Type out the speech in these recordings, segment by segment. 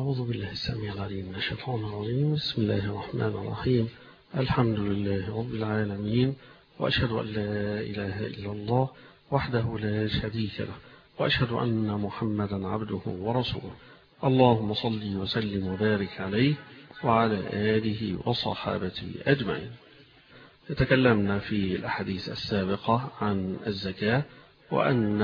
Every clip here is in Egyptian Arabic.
أعوذ بالله السميع العليم من الشيطان الرجيم بسم الله الرحمن الرحيم الحمد لله رب العالمين وأشهد أن لا إله إلا الله وحده لا شريك له وأشهد أن محمدا عبده ورسوله اللهم صل وسلم وبارك عليه وعلى آله وصحابته أجمعين تكلمنا في الأحاديث السابقة عن الزكاة وأن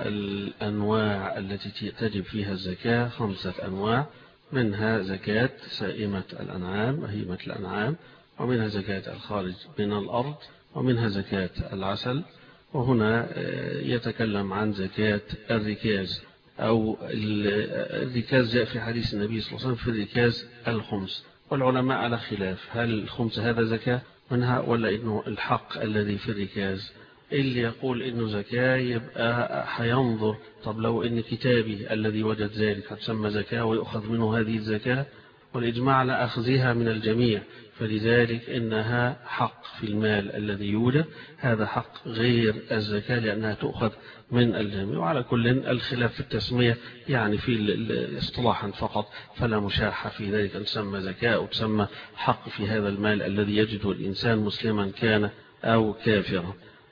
الأنواع التي تجب فيها الزكاة خمسة أنواع منها زكاة سائمة الأنعام وهيمة الأنعام ومنها زكاة الخارج من الأرض ومنها زكاة العسل وهنا يتكلم عن زكاة الركاز أو الركاز جاء في حديث النبي صلى الله عليه وسلم في الركاز الخمس والعلماء على خلاف هل الخمس هذا زكاة منها ولا إنه الحق الذي في الركاز اللي يقول إنه زكاة يبقى حينظر طب لو إن كتابي الذي وجد ذلك هتسمى زكاة ويؤخذ منه هذه الزكاة والإجماع على أخذها من الجميع فلذلك إنها حق في المال الذي يوجد هذا حق غير الزكاة لأنها تؤخذ من الجميع وعلى كل الخلاف في التسمية يعني في اصطلاحا فقط فلا مشاحة في ذلك أن تسمى زكاة أو تسمى حق في هذا المال الذي يجده الإنسان مسلما كان أو كافرا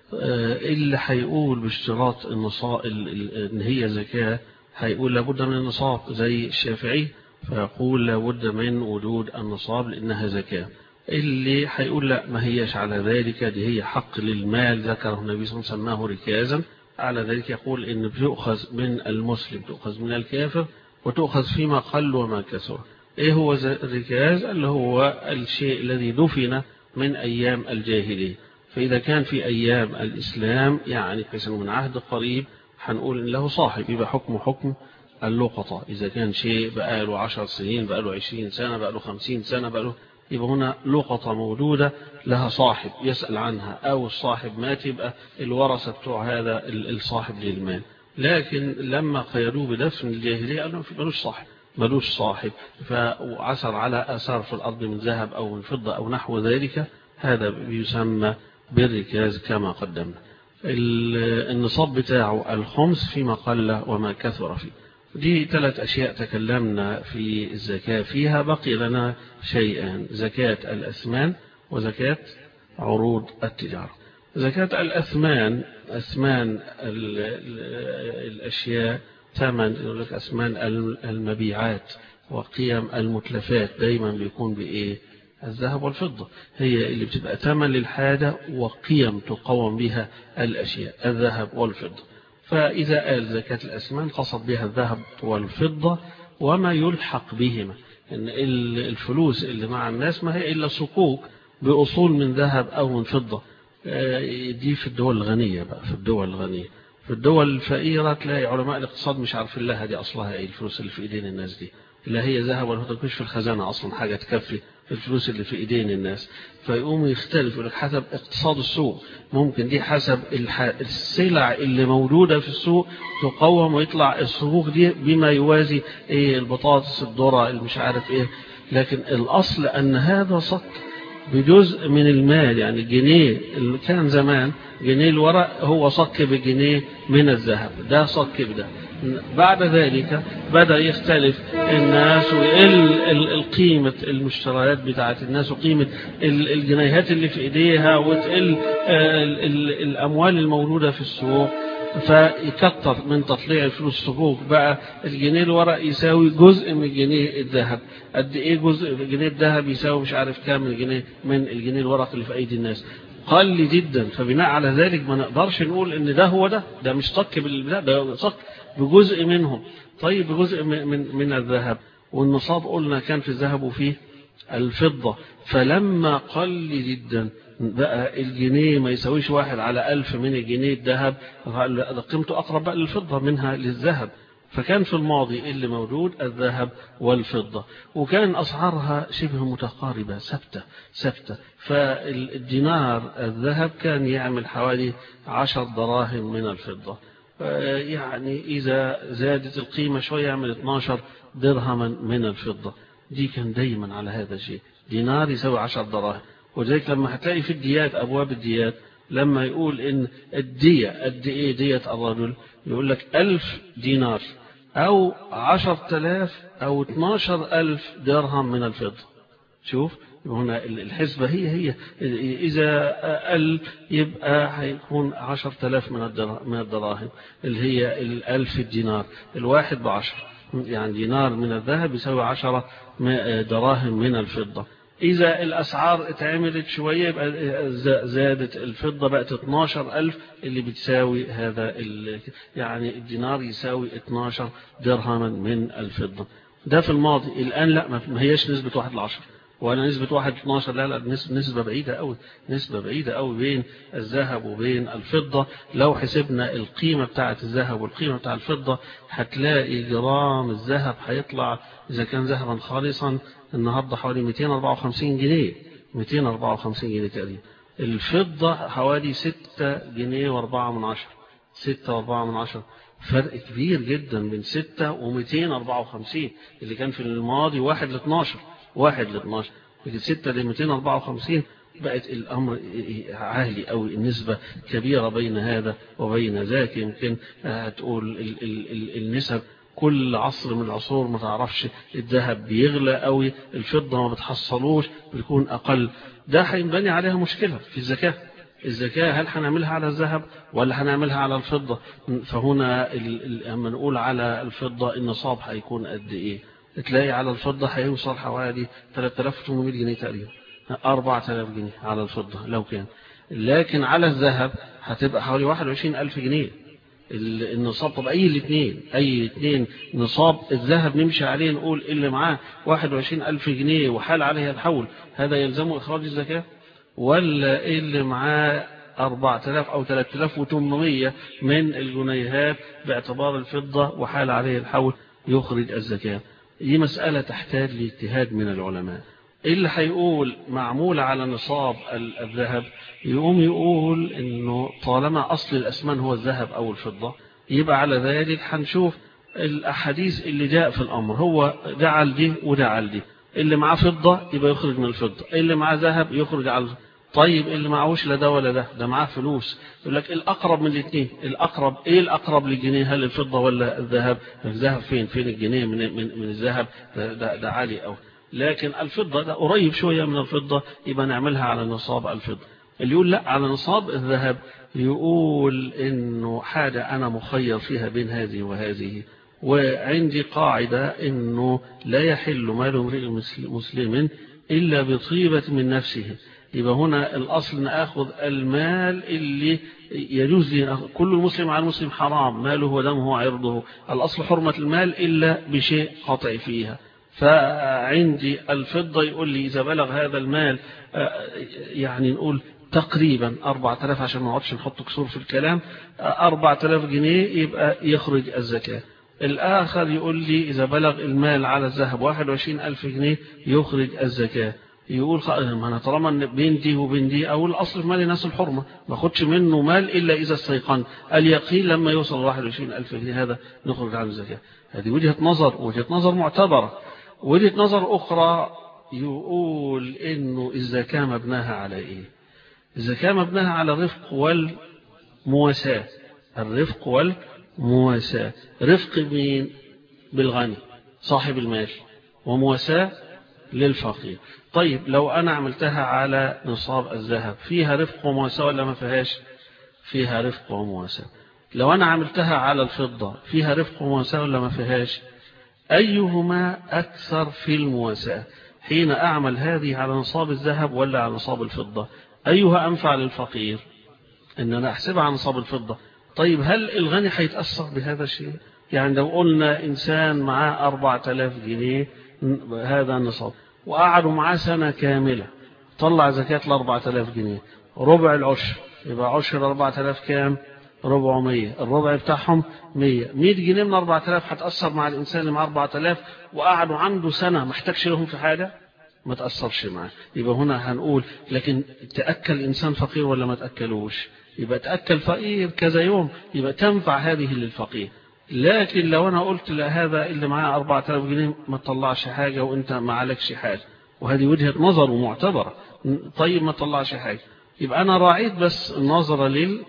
اللي هيقول باشتراط النصاب ان هي زكاة هيقول لابد من النصاب زي الشافعي فيقول لابد من وجود النصاب لأنها زكاة اللي هيقول لا ما هيش على ذلك دي هي حق للمال ذكره النبي صلى الله عليه وسلم سماه ركازا على ذلك يقول ان بتؤخذ من المسلم تؤخذ من الكافر وتؤخذ فيما قل وما كثر ايه هو الركاز اللي هو الشيء الذي دفن من ايام الجاهليه فإذا كان في أيام الإسلام يعني من عهد قريب هنقول إن له صاحب يبقى حكمه حكم اللقطة إذا كان شيء بقى له عشر سنين بقى له عشرين سنة بقى له خمسين سنة بقى له يبقى هنا لقطة موجودة لها صاحب يسأل عنها أو الصاحب مات يبقى الورثة بتوع هذا الصاحب للمال لكن لما قيدوه بدفن الجاهلية قالوا في ملوش صاحب ملوش صاحب فعثر على أثار في الأرض من ذهب أو من فضة أو نحو ذلك هذا بيسمى بالركاز كما قدمنا النصاب بتاعه الخمس فيما قل وما كثر فيه دي ثلاث أشياء تكلمنا في الزكاة فيها بقي لنا شيئان زكاة الأثمان وزكاة عروض التجارة زكاة الأثمان أثمان الأشياء ثمن يقول لك أثمان المبيعات وقيم المتلفات دايما بيكون بإيه الذهب والفضة هي اللي بتبقى ثمن للحاجة وقيم تقوم بها الأشياء الذهب والفضة فإذا قال زكاة الأسمان قصد بها الذهب والفضة وما يلحق بهما إن الفلوس اللي مع الناس ما هي إلا صكوك بأصول من ذهب أو من فضة دي في الدول الغنية بقى في الدول الغنية في الدول الفقيرة تلاقي علماء الاقتصاد مش عارفين لها دي أصلها إيه الفلوس اللي في إيدين الناس دي لا هي ذهب ولا فضة مش في الخزانة أصلا حاجة تكفي الفلوس اللي في ايدين الناس فيقوموا يختلفوا حسب اقتصاد السوق ممكن دي حسب السلع اللي موجودة في السوق تقوم ويطلع الصكوك دي بما يوازي ايه البطاطس الذره المش عارف ايه لكن الاصل ان هذا صك بجزء من المال يعني جنيه اللي كان زمان جنيه الورق هو صك بجنيه من الذهب ده صك بده بعد ذلك بدأ يختلف الناس ويقل القيمة المشتريات بتاعت الناس وقيمة الجنيهات اللي في ايديها وتقل الأموال الموجودة في السوق فيكتر من تطليع الفلوس الصكوك بقى الجنيه الورق يساوي جزء من الجنيه الذهب قد ايه جزء من الجنيه الذهب يساوي مش عارف كام من الجنيه من الجنيه الورق اللي في ايدي الناس قل جدا فبناء على ذلك ما نقدرش نقول ان ده هو ده ده مش صك بالبتاع ده صك بجزء منهم طيب بجزء من من الذهب والنصاب قلنا كان في الذهب وفيه الفضة فلما قل جدا بقى الجنيه ما يساويش واحد على ألف من الجنيه الذهب قيمته أقرب بقى للفضة منها للذهب فكان في الماضي اللي موجود الذهب والفضة وكان أسعارها شبه متقاربة ثابتة ثابتة فالدينار الذهب كان يعمل حوالي عشر دراهم من الفضة يعني إذا زادت القيمة شوية يعمل 12 درهما من الفضة دي كان دايما على هذا الشيء دينار يساوي 10 دراهم وذلك لما هتلاقي في الديات أبواب الديات لما يقول إن الدية قد إيه دية الرجل يقول لك ألف دينار أو عشر تلاف أو اتناشر ألف درهم من الفضة شوف هنا الحسبة هي هي إذا قل يبقى هيكون عشر تلاف من الدراهم اللي هي الألف دينار الواحد بعشر يعني دينار من الذهب يساوي عشرة دراهم من الفضة إذا الأسعار اتعملت شوية يبقى زادت الفضة بقت 12 ألف اللي بتساوي هذا يعني الدينار يساوي 12 درهما من الفضة ده في الماضي الآن لا ما هيش نسبة واحد لعشر ولا نسبة واحد 12 لا لا نسبة بعيدة قوي نسبة بعيدة قوي بين الذهب وبين الفضة لو حسبنا القيمة بتاعة الذهب والقيمة بتاع الفضة هتلاقي جرام الذهب هيطلع إذا كان ذهبا خالصا النهاردة حوالي 254 جنيه 254 جنيه تقريبا الفضة حوالي 6 جنيه و4 من عشر 6 و4 من عشر فرق كبير جدا بين 6 و 254 اللي كان في الماضي 1 ل 12 1 ل 12 لكن 6 ل 254 بقت الأمر عالي أو النسبة كبيرة بين هذا وبين ذاك يمكن تقول ال ال ال النسب كل عصر من العصور ما تعرفش الذهب بيغلى قوي الفضة ما بتحصلوش بيكون أقل ده هينبني عليها مشكلة في الزكاة الزكاة هل هنعملها على الذهب ولا هنعملها على الفضة فهنا لما نقول على الفضة النصاب هيكون قد ايه تلاقي على الفضة هيوصل حوالي 3800 جنيه تقريبا 4000 جنيه على الفضة لو كان لكن على الذهب هتبقى حوالي 21000 جنيه النصاب طب أي الاثنين أي اثنين نصاب الذهب نمشي عليه نقول اللي معاه 21000 جنيه وحال عليه الحول هذا يلزمه إخراج الزكاة ولا اللي معاه 4000 أو 3800 من الجنيهات باعتبار الفضة وحال عليه الحول يخرج الزكاة دي مسألة تحتاج لاجتهاد من العلماء اللي هيقول معمول على نصاب الذهب يقوم يقول انه طالما اصل الاسمان هو الذهب او الفضة يبقى على ذلك هنشوف الاحاديث اللي جاء في الامر هو جعل دي وجعل دي اللي معاه فضة يبقى يخرج من الفضة اللي معاه ذهب يخرج على طيب اللي معهوش لا ده ولا ده ده معاه فلوس يقول لك الاقرب من الاثنين الاقرب ايه الاقرب للجنيه هل الفضة ولا الذهب الذهب فين فين الجنيه من من, من الذهب ده, ده, ده عالي قوي لكن الفضة ده قريب شوية من الفضة يبقى نعملها على نصاب الفضة اللي يقول لا على نصاب الذهب يقول انه حاجة انا مخير فيها بين هذه وهذه وعندي قاعدة انه لا يحل مال امرئ مسلم الا بطيبة من نفسه يبقى هنا الاصل ناخذ المال اللي يجوز لي كل مسلم على المسلم حرام ماله ودمه وعرضه الاصل حرمة المال الا بشيء قطع فيها فعندي الفضة يقول لي إذا بلغ هذا المال يعني نقول تقريبا 4000 عشان ما نقعدش نحط كسور في الكلام 4000 جنيه يبقى يخرج الزكاة الآخر يقول لي إذا بلغ المال على الذهب 21000 جنيه يخرج الزكاة يقول ما أنا طالما بين دي وبين دي أو الأصل في مال الناس الحرمة ما أخدش منه مال إلا إذا استيقن اليقين لما يوصل 21000 جنيه هذا نخرج عنه الزكاة هذه وجهة نظر وجهة نظر معتبرة وجهة نظر أخرى يقول إنه الزكاة مبناها على إيه الزكاة مبناها على الرفق والمواساة الرفق والمواساة رفق مين بالغني صاحب المال ومواساة للفقير طيب لو أنا عملتها على نصاب الذهب فيها رفق ومواساة ولا ما فيهاش فيها رفق ومواساة لو أنا عملتها على الفضة فيها رفق ومواساة ولا ما فيهاش أيهما أكثر في المواساة حين أعمل هذه على نصاب الذهب ولا على نصاب الفضة أيها أنفع للفقير إن أنا أحسبها على نصاب الفضة طيب هل الغني هيتأثر بهذا الشيء يعني لو قلنا إنسان معاه 4000 جنيه هذا النصاب وقعدوا معاه سنة كاملة طلع زكاة ال 4000 جنيه ربع العشر يبقى عشر 4000 كام 400 الربع بتاعهم 100 100 جنيه من 4000 هتأثر مع الإنسان اللي معاه 4000 وقعدوا عنده سنة محتاجش لهم في حاجة ما تأثرش معاه يبقى هنا هنقول لكن تأكل إنسان فقير ولا ما تأكلوش يبقى تأكل فقير كذا يوم يبقى تنفع هذه للفقير لكن لو أنا قلت لهذا اللي معاه 4000 جنيه ما تطلعش حاجة وانت ما عليكش حاجة وهذه وجهة نظر ومعتبرة طيب ما تطلعش حاجة يبقى أنا راعيت بس النظرة لل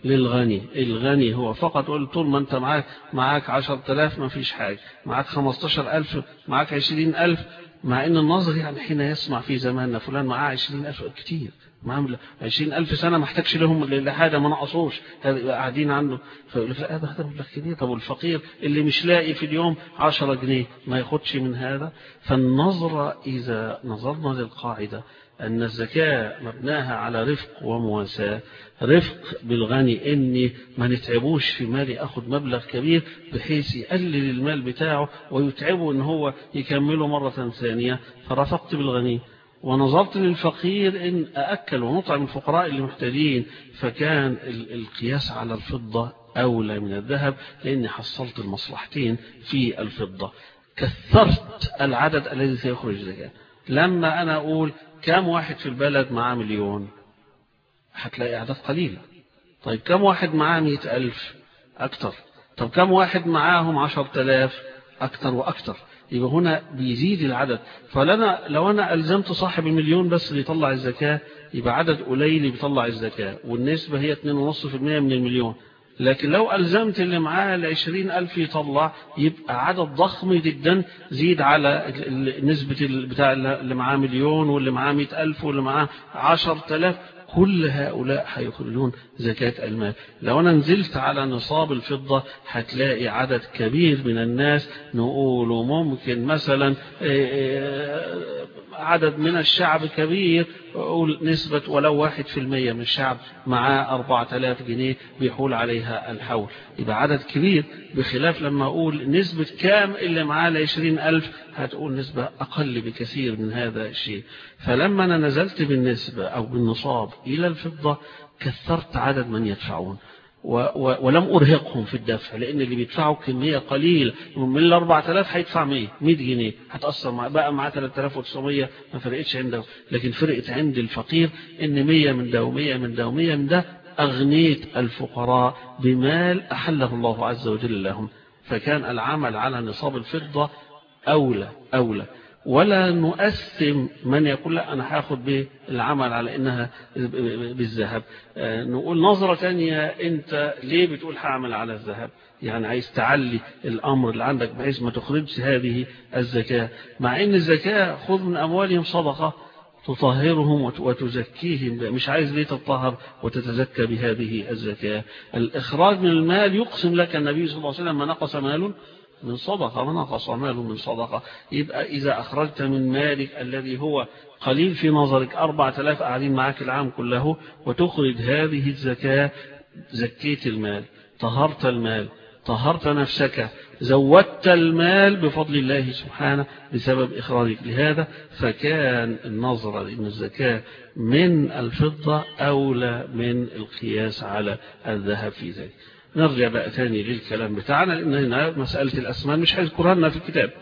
للغني الغني هو فقط قول طول ما انت معاك معاك 10000 ما فيش حاجة معاك 15000 معاك 20000 مع ان الناظر يعني حين يسمع في زماننا فلان معاه 20000 كتير معاه 20000 سنة ما احتاجش لهم لحاجة ما نقصوش قاعدين عنده فيقول لك لا هذا هذا مبلغ كبير طب والفقير اللي مش لاقي في اليوم 10 جنيه ما ياخدش من هذا فالنظرة إذا نظرنا للقاعدة أن الزكاة مبناها على رفق ومواساة رفق بالغني إني ما نتعبوش في مالي أخذ مبلغ كبير بحيث يقلل المال بتاعه ويتعبه إن هو يكمله مرة ثانية فرفقت بالغني ونظرت للفقير إن أأكل ونطعم الفقراء اللي محتاجين فكان القياس على الفضة أولى من الذهب لأني حصلت المصلحتين في الفضة كثرت العدد الذي سيخرج زكاة لما أنا أقول كم واحد في البلد معاه مليون هتلاقي أعداد قليلة طيب كم واحد معاه مئة ألف أكتر طب كم واحد معاهم عشر تلاف أكتر وأكتر يبقى هنا بيزيد العدد فلنا لو أنا ألزمت صاحب المليون بس اللي يطلع الزكاة يبقى عدد قليل اللي بيطلع الزكاة والنسبة هي 2.5% من المليون لكن لو ألزمت اللي معاه العشرين ألف يطلع يبقى عدد ضخم جدا زيد على نسبة بتاع اللي معاه مليون واللي معاه مئة ألف واللي معاه عشر تلاف كل هؤلاء هيخرجون زكاة المال لو أنا نزلت على نصاب الفضة هتلاقي عدد كبير من الناس نقول ممكن مثلا عدد من الشعب كبير أقول نسبة ولو واحد في المية من الشعب معاه أربعة آلاف جنيه بيحول عليها الحول يبقى عدد كبير بخلاف لما أقول نسبة كام اللي معاه لعشرين ألف هتقول نسبة أقل بكثير من هذا الشيء فلما أنا نزلت بالنسبة أو بالنصاب إلى الفضة كثرت عدد من يدفعون و و ولم أرهقهم في الدفع لأن اللي بيدفعوا كمية قليلة من ال 4000 هيدفع 100 100 جنيه هتأثر مع بقى معاه 3900 ما فرقتش عنده لكن فرقت عند الفقير إن 100 من ده و100 من ده و100 من ده أغنيت الفقراء بمال أحله الله عز وجل لهم فكان العمل على نصاب الفضة أولى أولى ولا نقسم من يقول لا أنا هاخد بالعمل على إنها بالذهب نقول نظرة تانية أنت ليه بتقول هعمل على الذهب يعني عايز تعلي الأمر اللي عندك بحيث ما تخرجش هذه الزكاة مع إن الزكاة خذ من أموالهم صدقة تطهرهم وتزكيهم مش عايز ليه تطهر وتتزكى بهذه الزكاة الإخراج من المال يقسم لك النبي صلى الله عليه وسلم ما نقص مال من صدقة ونقص مال من صدقة يبقى إذا أخرجت من مالك الذي هو قليل في نظرك أربعة آلاف قاعدين معك العام كله وتخرج هذه الزكاة زكيت المال طهرت المال طهرت نفسك زودت المال بفضل الله سبحانه بسبب إخراجك لهذا فكان النظر لأن الزكاة من الفضة أولى من القياس على الذهب في ذلك نرجع بقى تاني للكلام بتاعنا لأن هنا مسألة الأسمان مش هيذكرها لنا في الكتاب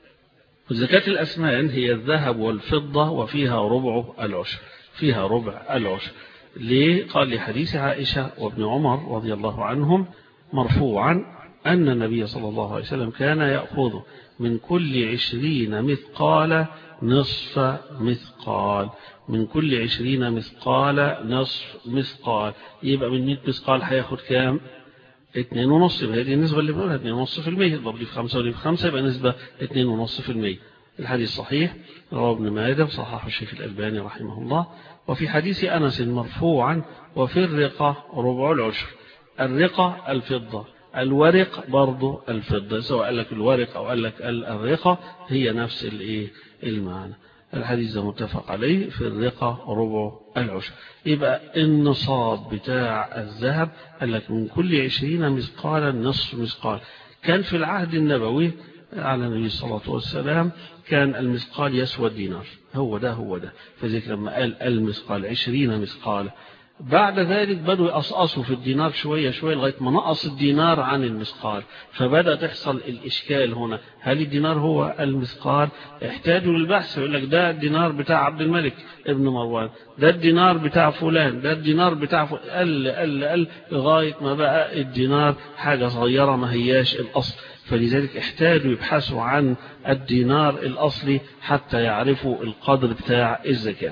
زكاة الأسمان هي الذهب والفضة وفيها ربع العشر فيها ربع العشر ليه قال لحديث عائشة وابن عمر رضي الله عنهم مرفوعا أن النبي صلى الله عليه وسلم كان يأخذ من كل عشرين مثقال نصف مثقال من كل عشرين مثقال نصف مثقال يبقى من 100 مثقال هياخد كام اتنين ونص يبقى هذه النسبة اللي بنقولها اتنين ونص في المية ضرب لي في خمسة ولي في خمسة يبقى نسبة اتنين ونص في المية الحديث صحيح رواه ابن ماجه وصححه الشيخ الألباني رحمه الله وفي حديث أنس مرفوعا وفي الرقة ربع العشر الرقة الفضة الورق برضو الفضة سواء قال لك الورق أو قال لك الرقة هي نفس الايه المعنى الحديث ده متفق عليه في الرقة ربع العشر يبقى النصاب بتاع الذهب قال لك من كل عشرين مثقالا نصف مثقال كان في العهد النبوي على النبي صلى الله عليه وسلم كان المثقال يسوى الدينار هو ده هو ده فذلك لما قال المثقال عشرين مثقال بعد ذلك بدوا يقصقصوا في الدينار شوية شوية لغاية ما نقص الدينار عن المثقال فبدأ تحصل الإشكال هنا هل الدينار هو المثقال احتاجوا للبحث يقول لك ده الدينار بتاع عبد الملك ابن مروان ده الدينار بتاع فلان ده الدينار بتاع فلان قل قل قل لغاية ما بقى الدينار حاجة صغيرة ما هياش الأصل فلذلك احتاجوا يبحثوا عن الدينار الأصلي حتى يعرفوا القدر بتاع الزكاة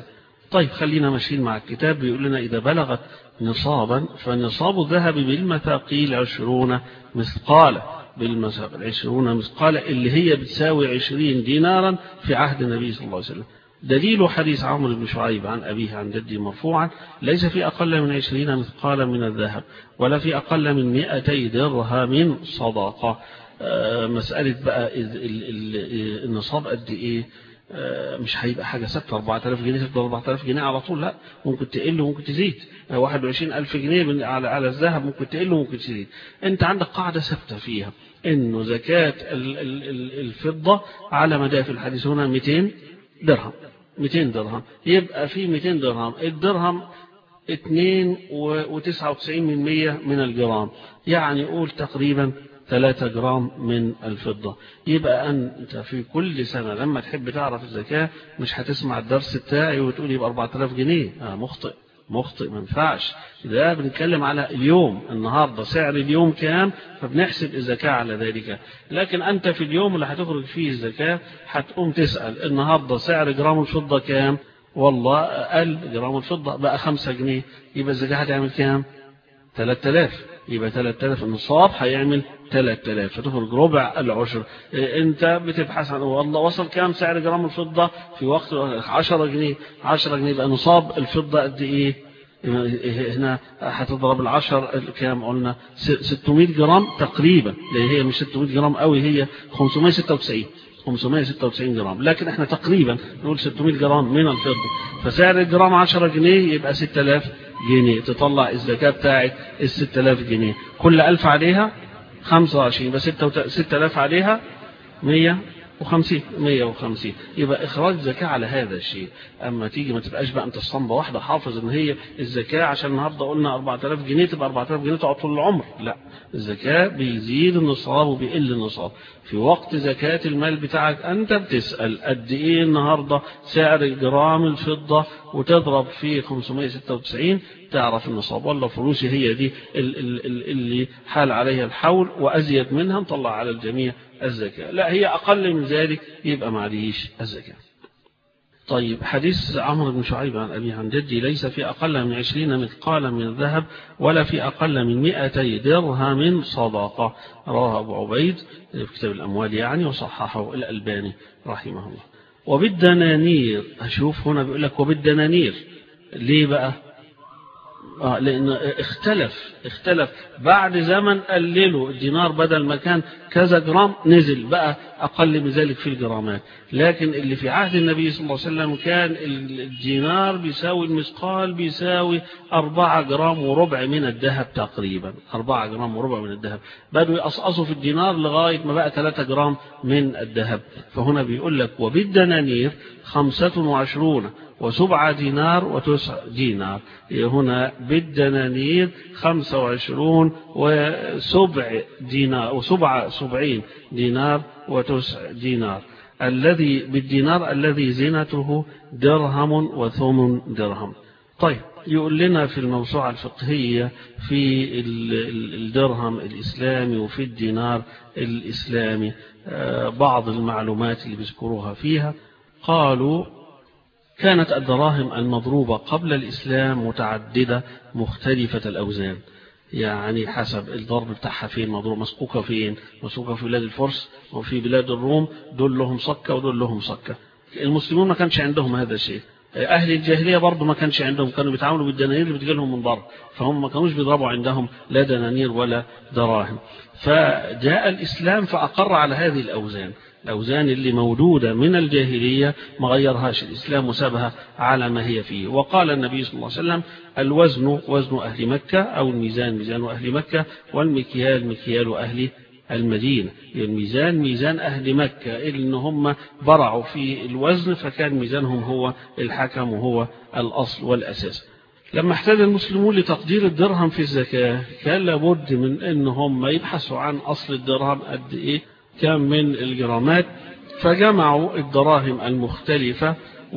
طيب خلينا ماشيين مع الكتاب بيقول لنا إذا بلغت نصابا فنصاب الذهب بالمثاقيل عشرون مثقالا بالمثاقيل عشرون مثقالا اللي هي بتساوي عشرين دينارا في عهد النبي صلى الله عليه وسلم دليل حديث عمرو بن شعيب عن أبيه عن جدي مرفوعا ليس في أقل من عشرين مثقالا من الذهب ولا في أقل من مئتي درهم صدقة مسألة بقى النصاب قد إيه مش هيبقى حاجة ثابته 4000 جنيه تفضل 4000 جنيه على طول لا ممكن تقل وممكن تزيد 21000 جنيه على على الذهب ممكن تقل وممكن تزيد انت عندك قاعدة ثابته فيها انه زكاة الفضة على مدى الحديث هنا 200 درهم 200 درهم يبقى في 200 درهم الدرهم 2.99 من 100 من الجرام يعني قول تقريبا 3 جرام من الفضة يبقى أنت في كل سنة لما تحب تعرف الزكاة مش هتسمع الدرس بتاعي وتقول يبقى 4000 جنيه آه مخطئ مخطئ ما ينفعش ده بنتكلم على اليوم النهاردة سعر اليوم كام فبنحسب الزكاة على ذلك لكن أنت في اليوم اللي هتخرج فيه الزكاة هتقوم تسأل النهاردة سعر جرام الفضة كام والله أقل جرام الفضة بقى 5 جنيه يبقى الزكاة هتعمل كام 3000 يبقى 3000 النصاب هيعمل 3000 فتخرج ربع العشر انت بتبحث عن والله وصل كام سعر جرام الفضة في وقت 10 جنيه 10 جنيه يبقى نصاب الفضة قد ايه هنا هتضرب العشر كام قلنا 600 جرام تقريبا لان هي مش 600 جرام قوي هي 596 596 جرام لكن احنا تقريبا نقول 600 جرام من الفضة فسعر الجرام 10 جنيه يبقى 6000 جنيه تطلع الزكاة بتاعت ال 6000 جنيه كل 1000 عليها 25 يبقى 6000 عليها 150 150 يبقى إخراج زكاة على هذا الشيء أما تيجي ما تبقاش بقى أنت الصنبة واحدة حافظ إن هي الزكاة عشان النهاردة قلنا 4000 جنيه تبقى 4000 جنيه تقعد طول العمر لا الزكاة بيزيد النصاب وبيقل النصاب في وقت زكاة المال بتاعك أنت بتسأل قد إيه النهاردة سعر جرام الفضة وتضرب في 596 تعرف النصاب والله فلوسي هي دي اللي حال عليها الحول وأزيد منها نطلع على الجميع الزكاة لا هي أقل من ذلك يبقى معليش الزكاة طيب حديث عمرو بن شعيب عن أبي عن جدي ليس في أقل من عشرين مثقالا من الذهب ولا في أقل من مئتي درهم صدقة رواه أبو عبيد في كتاب الأموال يعني وصححه الألباني رحمه الله وبالدنانير أشوف هنا بيقول لك وبالدنانير ليه بقى آه لأن اختلف اختلف بعد زمن قللوا الدينار بدل ما كان كذا جرام نزل بقى أقل من ذلك في الجرامات لكن اللي في عهد النبي صلى الله عليه وسلم كان الدينار بيساوي المثقال بيساوي أربعة جرام وربع من الذهب تقريبا أربعة جرام وربع من الذهب بدوا يقصقصوا في الدينار لغاية ما بقى ثلاثة جرام من الذهب فهنا بيقول لك وبالدنانير خمسة وعشرون وسبعة دينار وتسع دينار هنا بالدنانير خمسة وعشرون وسبع دينار وسبعة سبعين دينار وتسع دينار الذي بالدينار الذي زينته درهم وثمن درهم طيب يقول لنا في الموسوعة الفقهية في الدرهم الإسلامي وفي الدينار الإسلامي بعض المعلومات اللي بيذكروها فيها قالوا كانت الدراهم المضروبة قبل الإسلام متعددة مختلفة الأوزان يعني حسب الضرب بتاعها فين مضروب مسقوقة فين مسقوقة في بلاد الفرس وفي بلاد الروم دول لهم صكة ودول لهم صكة المسلمون ما كانش عندهم هذا الشيء أهل الجاهلية برضه ما كانش عندهم كانوا بيتعاملوا بالدنانير اللي بتجيلهم من بره فهم ما كانوش بيضربوا عندهم لا دنانير ولا دراهم فجاء الإسلام فأقر على هذه الأوزان الأوزان اللي موجودة من الجاهلية ما غيرهاش الإسلام وسابها على ما هي فيه وقال النبي صلى الله عليه وسلم الوزن وزن أهل مكة أو الميزان ميزان أهل مكة والمكيال مكيال أهل المدينة الميزان ميزان أهل مكة إن هم برعوا في الوزن فكان ميزانهم هو الحكم وهو الأصل والأساس لما احتاج المسلمون لتقدير الدرهم في الزكاة كان لابد من أن هم يبحثوا عن أصل الدرهم قد إيه كم من الجرامات فجمعوا الدراهم المختلفة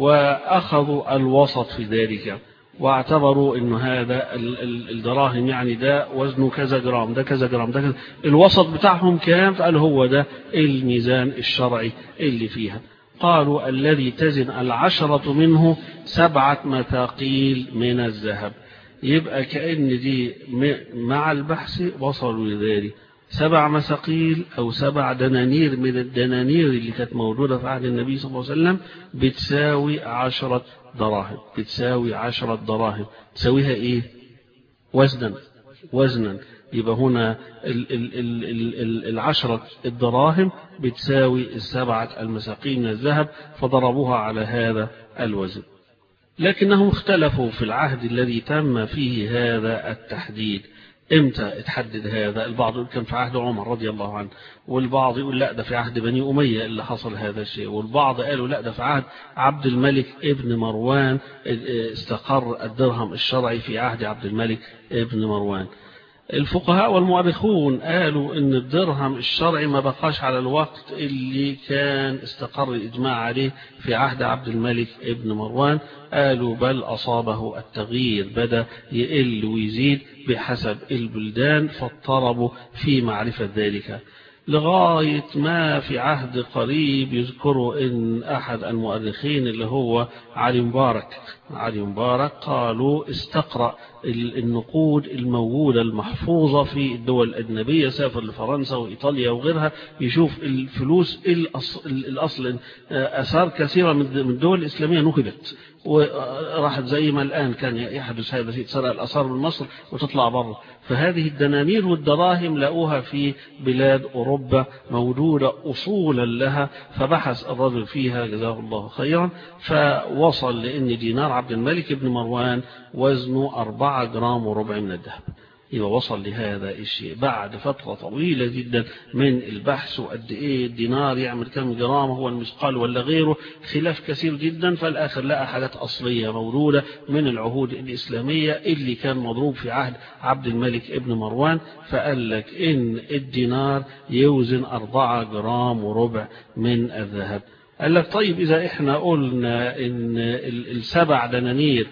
وأخذوا الوسط في ذلك واعتبروا أن هذا الدراهم يعني ده وزنه كذا جرام ده كذا جرام ده كذا الوسط بتاعهم كام فقال هو ده الميزان الشرعي اللي فيها قالوا الذي تزن العشرة منه سبعة مثاقيل من الذهب يبقى كأن دي مع البحث وصلوا لذلك سبع مساقيل أو سبع دنانير من الدنانير اللي كانت موجودة في عهد النبي صلى الله عليه وسلم بتساوي عشرة دراهم بتساوي عشرة دراهم تساويها إيه وزنا وزنا يبقى هنا ال ال ال ال ال العشرة الدراهم بتساوي السبعة المساقيل من الذهب فضربوها على هذا الوزن لكنهم اختلفوا في العهد الذي تم فيه هذا التحديد امتى اتحدد هذا البعض يقول كان في عهد عمر رضي الله عنه والبعض يقول لا ده في عهد بني أمية اللي حصل هذا الشيء والبعض قالوا لا ده في عهد عبد الملك ابن مروان استقر الدرهم الشرعي في عهد عبد الملك ابن مروان الفقهاء والمؤرخون قالوا ان الدرهم الشرعي ما بقاش على الوقت اللي كان استقر الإجماع عليه في عهد عبد الملك ابن مروان قالوا بل أصابه التغيير بدأ يقل ويزيد بحسب البلدان فاضطربوا في معرفة ذلك لغاية ما في عهد قريب يذكروا ان احد المؤرخين اللي هو علي مبارك علي مبارك قالوا استقرأ النقود الموجودة المحفوظة في الدول الأجنبية سافر لفرنسا وإيطاليا وغيرها يشوف الفلوس الأصل أثار كثيرة من الدول الإسلامية نهبت وراحت زي ما الآن كان يحدث هذا في تسرق الأثار من مصر وتطلع بره فهذه الدنانير والدراهم لقوها في بلاد أوروبا موجودة أصولا لها فبحث الرجل فيها جزاه الله خيرا فوصل لأن دينار عبد الملك بن مروان وزنه أربعة جرام وربع من الذهب يبقى وصل لهذا الشيء بعد فترة طويلة جدا من البحث وقد ايه الدينار يعمل كم جرام هو المثقال ولا غيره خلاف كثير جدا فالآخر لقى حاجات أصلية مولودة من العهود الإسلامية اللي كان مضروب في عهد عبد الملك ابن مروان فقال لك إن الدينار يوزن أربعة جرام وربع من الذهب قال لك طيب إذا إحنا قلنا إن السبع دنانير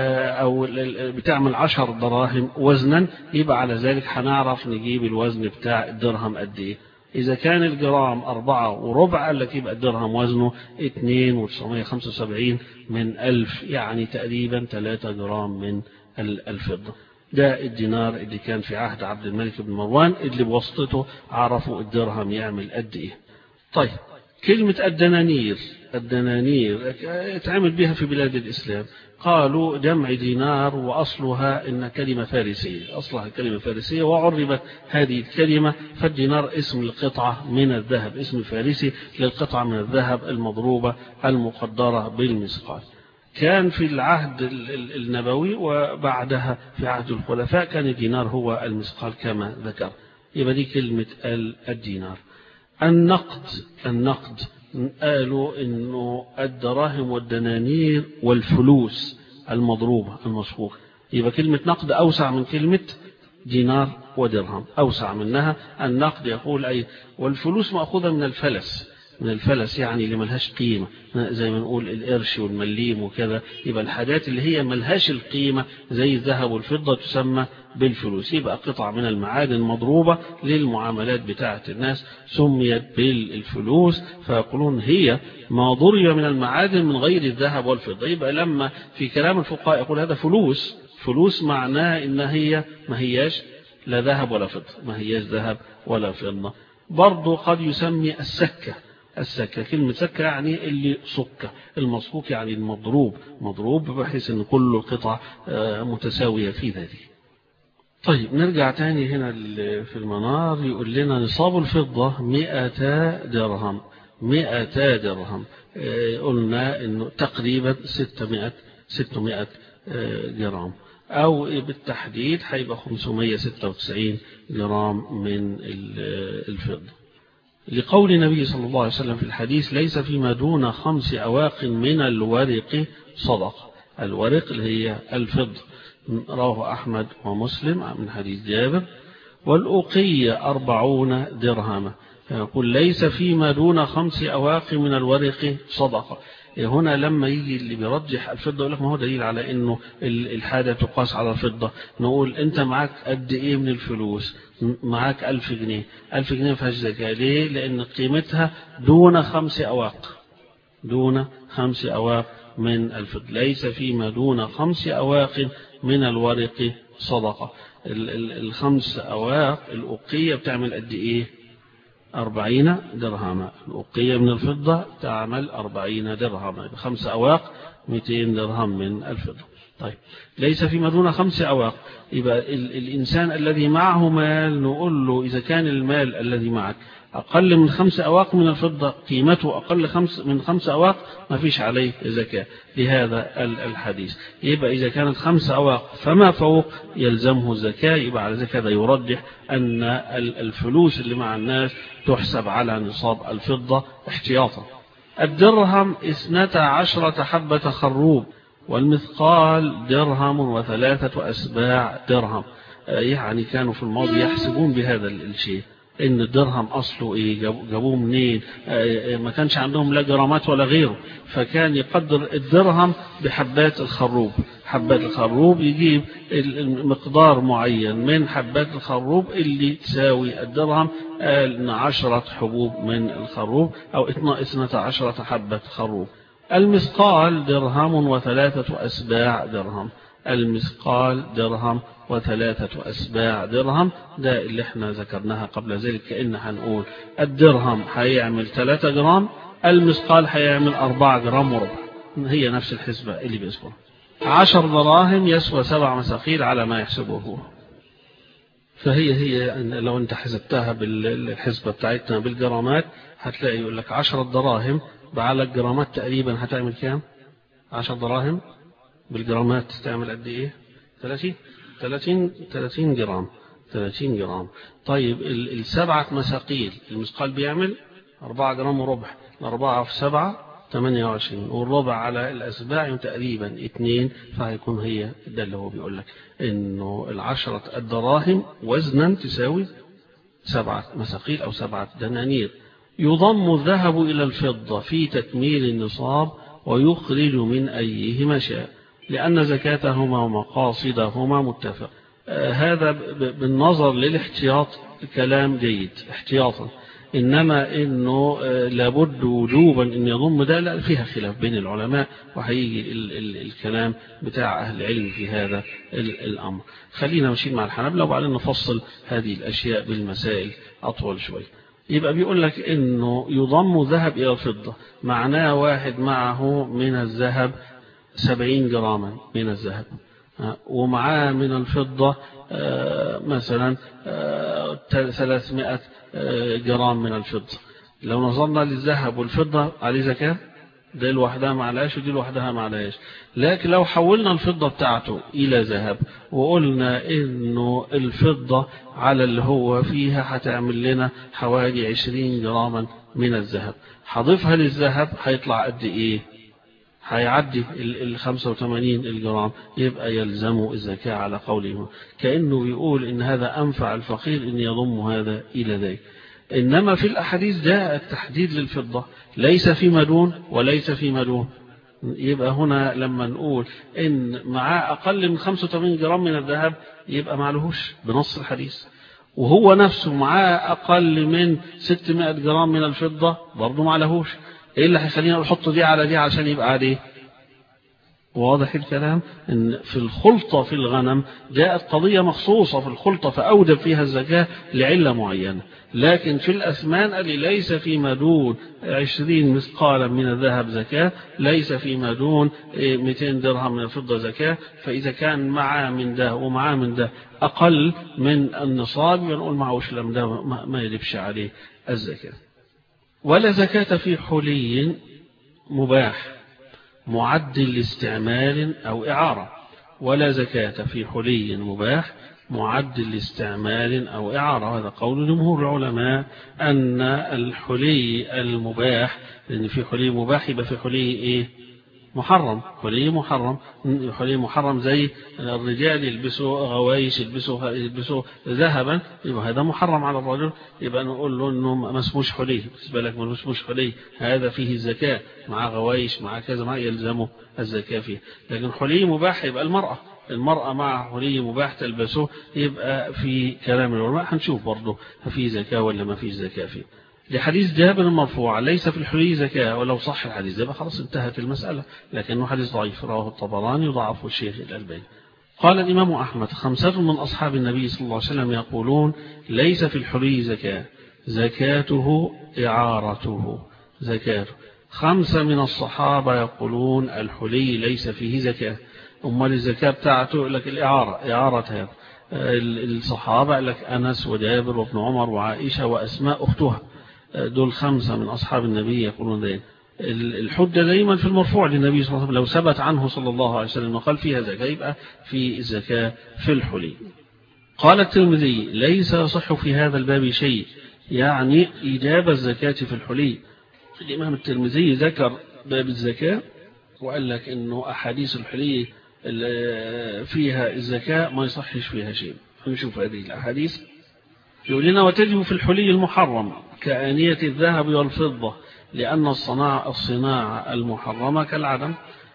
أو بتعمل عشر دراهم وزنا يبقى على ذلك هنعرف نجيب الوزن بتاع الدرهم قد إيه إذا كان الجرام أربعة وربع قال لك يبقى الدرهم وزنه اتنين وتسعمية خمسة وسبعين من ألف يعني تقريبا ثلاثة جرام من الفضة ده الدينار اللي كان في عهد عبد الملك بن مروان اللي بواسطته عرفوا الدرهم يعمل قد إيه طيب كلمة الدنانير الدنانير اتعمل بها في بلاد الإسلام قالوا جمع دينار وأصلها إن كلمة فارسية أصلها كلمة فارسية وعربت هذه الكلمة فالدينار اسم القطعة من الذهب اسم فارسي للقطعة من الذهب المضروبة المقدرة بالمثقال كان في العهد النبوي وبعدها في عهد الخلفاء كان الدينار هو المثقال كما ذكر يبقى دي كلمة الدينار النقد النقد قالوا انه الدراهم والدنانير والفلوس المضروبة المصفوفة يبقى كلمة نقد أوسع من كلمة دينار ودرهم أوسع منها النقد يقول أي والفلوس مأخوذة من الفلس من الفلس يعني اللي ملهاش قيمة زي ما نقول القرش والمليم وكذا يبقى الحاجات اللي هي ملهاش القيمة زي الذهب والفضة تسمى بالفلوس يبقى قطع من المعادن مضروبة للمعاملات بتاعة الناس سميت بالفلوس فيقولون هي ما ضرب من المعادن من غير الذهب والفضة يبقى لما في كلام الفقهاء يقول هذا فلوس فلوس معناه ان هي ما هياش لا ذهب ولا فضة ما هياش ذهب ولا فضة برضه قد يسمي السكة السكة كلمة سكة يعني اللي سكة المصفوك يعني المضروب مضروب بحيث ان كل قطع متساوية في ذلك طيب نرجع تاني هنا في المنار يقول لنا نصاب الفضة مئة درهم مئة درهم قلنا انه تقريبا ستمائة ستمائة جرام او بالتحديد هيبقى 596 جرام من الفضة لقول النبي صلى الله عليه وسلم في الحديث ليس فيما دون خمس أواق من الورق صدق الورق اللي هي الفضة رواه أحمد ومسلم من حديث جابر والأقية أربعون درهما يقول ليس فيما دون خمس أواق من الورق صدقة هنا لما يجي اللي بيرجح الفضة يقول لك ما هو دليل على انه الحاجة تقاس على الفضة نقول انت معاك قد ايه من الفلوس معاك ألف جنيه ألف جنيه فيهاش زكاة ليه لأن قيمتها دون خمس أواق دون خمس أواق من الفضة ليس فيما دون خمس أواق من الورق صدقة الخمس أواق الأقية بتعمل قد إيه أربعين درهما الأقية من الفضة تعمل أربعين درهما خمس أواق مئتين درهم من الفضة طيب ليس فيما دون خمس أواق يبقى الإنسان الذي معه مال نقول له إذا كان المال الذي معك أقل من خمس أواق من الفضة قيمته أقل خمس من خمس أواق ما فيش عليه زكاة لهذا الحديث يبقى إذا كانت خمس أواق فما فوق يلزمه الزكاة يبقى على ذلك هذا يرجح أن الفلوس اللي مع الناس تحسب على نصاب الفضة احتياطا الدرهم اثنتا عشرة حبة خروب والمثقال درهم وثلاثة أسباع درهم يعني كانوا في الماضي يحسبون بهذا الشيء ان الدرهم اصله ايه جابوه منين ما كانش عندهم لا جرامات ولا غيره فكان يقدر الدرهم بحبات الخروب حبات الخروب يجيب مقدار معين من حبات الخروب اللي تساوي الدرهم ان عشرة حبوب من الخروب او اثنى عشرة حبة خروب المثقال درهم وثلاثة أسباع درهم المثقال درهم وثلاثة أسباع درهم ده اللي احنا ذكرناها قبل ذلك كأن هنقول الدرهم هيعمل 3 جرام المثقال هيعمل 4 جرام وربع هي نفس الحسبة اللي بيذكرها عشر دراهم يسوى سبع مساقيل على ما يحسبه هو فهي هي لو انت حسبتها بالحسبة بتاعتنا بالجرامات هتلاقي يقول لك 10 دراهم على الجرامات تقريبا هتعمل كام 10 دراهم بالجرامات تعمل قد ايه 30 30 30 جرام 30 جرام طيب السبعة مساقيل المثقال بيعمل 4 جرام وربع الأربعة في سبعة 28 والربع على الأسباع تقريبا 2 فهيكون هي ده اللي هو بيقول لك إنه العشرة الدراهم وزنا تساوي سبعة مساقيل أو سبعة دنانير يضم الذهب إلى الفضة في تكميل النصاب ويخرج من أيهما شاء لأن زكاتهما ومقاصدهما متفق آه هذا بالنظر للاحتياط كلام جيد احتياطا إنما إنه آه لابد وجوبا إن يضم ده لا فيها خلاف بين العلماء وهيجي ال ال الكلام بتاع أهل العلم في هذا الأمر خلينا ماشيين مع الحنابلة وبعدين نفصل هذه الأشياء بالمسائل أطول شوي يبقى بيقول لك إنه يضم ذهب إلى الفضة معناه واحد معه من الذهب سبعين جراما من الذهب ومعاه من الفضة مثلا ثلاثمائة جرام من الفضة لو نظرنا للذهب والفضة عليه زكاة ده لوحدها معلاش ودي لوحدها معلاش لكن لو حولنا الفضة بتاعته إلى ذهب وقلنا إنه الفضة على اللي هو فيها هتعمل لنا حوالي عشرين جراما من الذهب هضيفها للذهب هيطلع قد إيه هيعدي ال 85 الجرام يبقى يلزم الزكاة على قوله كأنه بيقول إن هذا أنفع الفقير إن يضم هذا إلى ذلك إنما في الأحاديث جاء التحديد للفضة ليس في مدون وليس في مدون يبقى هنا لما نقول إن معاه أقل من 85 جرام من الذهب يبقى معلهوش بنص الحديث وهو نفسه معاه أقل من 600 جرام من الفضة برضه معلهوش ايه اللي هيخلينا نحط دي على دي عشان يبقى عليه واضح الكلام ان في الخلطة في الغنم جاءت قضية مخصوصة في الخلطة فأوجب فيها الزكاة لعلة معينة لكن في الأثمان اللي ليس فيما دون عشرين مثقالا من الذهب زكاة ليس فيما دون 200 درهم من الفضة زكاة فإذا كان معاه من ده ومعاه من ده أقل من النصاب نقول معوش لم ده ما يجبش عليه الزكاة ولا زكاة في حلي مباح معد لاستعمال أو إعارة ولا زكاة في حلي مباح معد لاستعمال أو إعارة هذا قول جمهور العلماء أن الحلي المباح لأن في حلي مباح يبقى في حلي إيه محرم حلي محرم حلي محرم زي الرجال يلبسوا غوايش يلبسوا يلبسوا ذهبا يبقى هذا محرم على الرجل يبقى نقول له انه ما اسموش حلي بالنسبه لك ما اسموش حلي هذا فيه الزكاه مع غوايش مع كذا ما يلزمه الزكاه فيه لكن حلي مباح يبقى المراه المرأة مع حلي مباح تلبسه يبقى في كلام العلماء هنشوف برضه في زكاة ولا ما في زكاة فيه لحديث جابر المرفوع ليس في الحلي زكاة ولو صح الحديث يبقى خلاص انتهت المسألة لكنه حديث ضعيف رواه الطبراني وضعفه الشيخ الألباني قال الإمام أحمد خمسة من أصحاب النبي صلى الله عليه وسلم يقولون ليس في الحلي زكاة زكاته إعارته زكاته خمسة من الصحابة يقولون الحلي ليس فيه زكاة أمال الزكاة بتاعته لك الإعارة إعارة هذا الصحابة لك أنس وجابر وابن عمر وعائشة وأسماء أختها دول خمسة من أصحاب النبي يقولون ذلك الحجة دايما في المرفوع للنبي صلى الله عليه وسلم لو ثبت عنه صلى الله عليه وسلم وقال فيها زكاة يبقى في الزكاة في الحلي قال الترمذي ليس يصح في هذا الباب شيء يعني إجابة الزكاة في الحلي الإمام الترمذي ذكر باب الزكاة وقال لك أنه أحاديث الحلي فيها الزكاة ما يصحش فيها شيء نشوف هذه الأحاديث يقول لنا وتجب في الحلي المحرم كآنية الذهب والفضة لأن الصناعة, الصناعة المحرمة كالعدم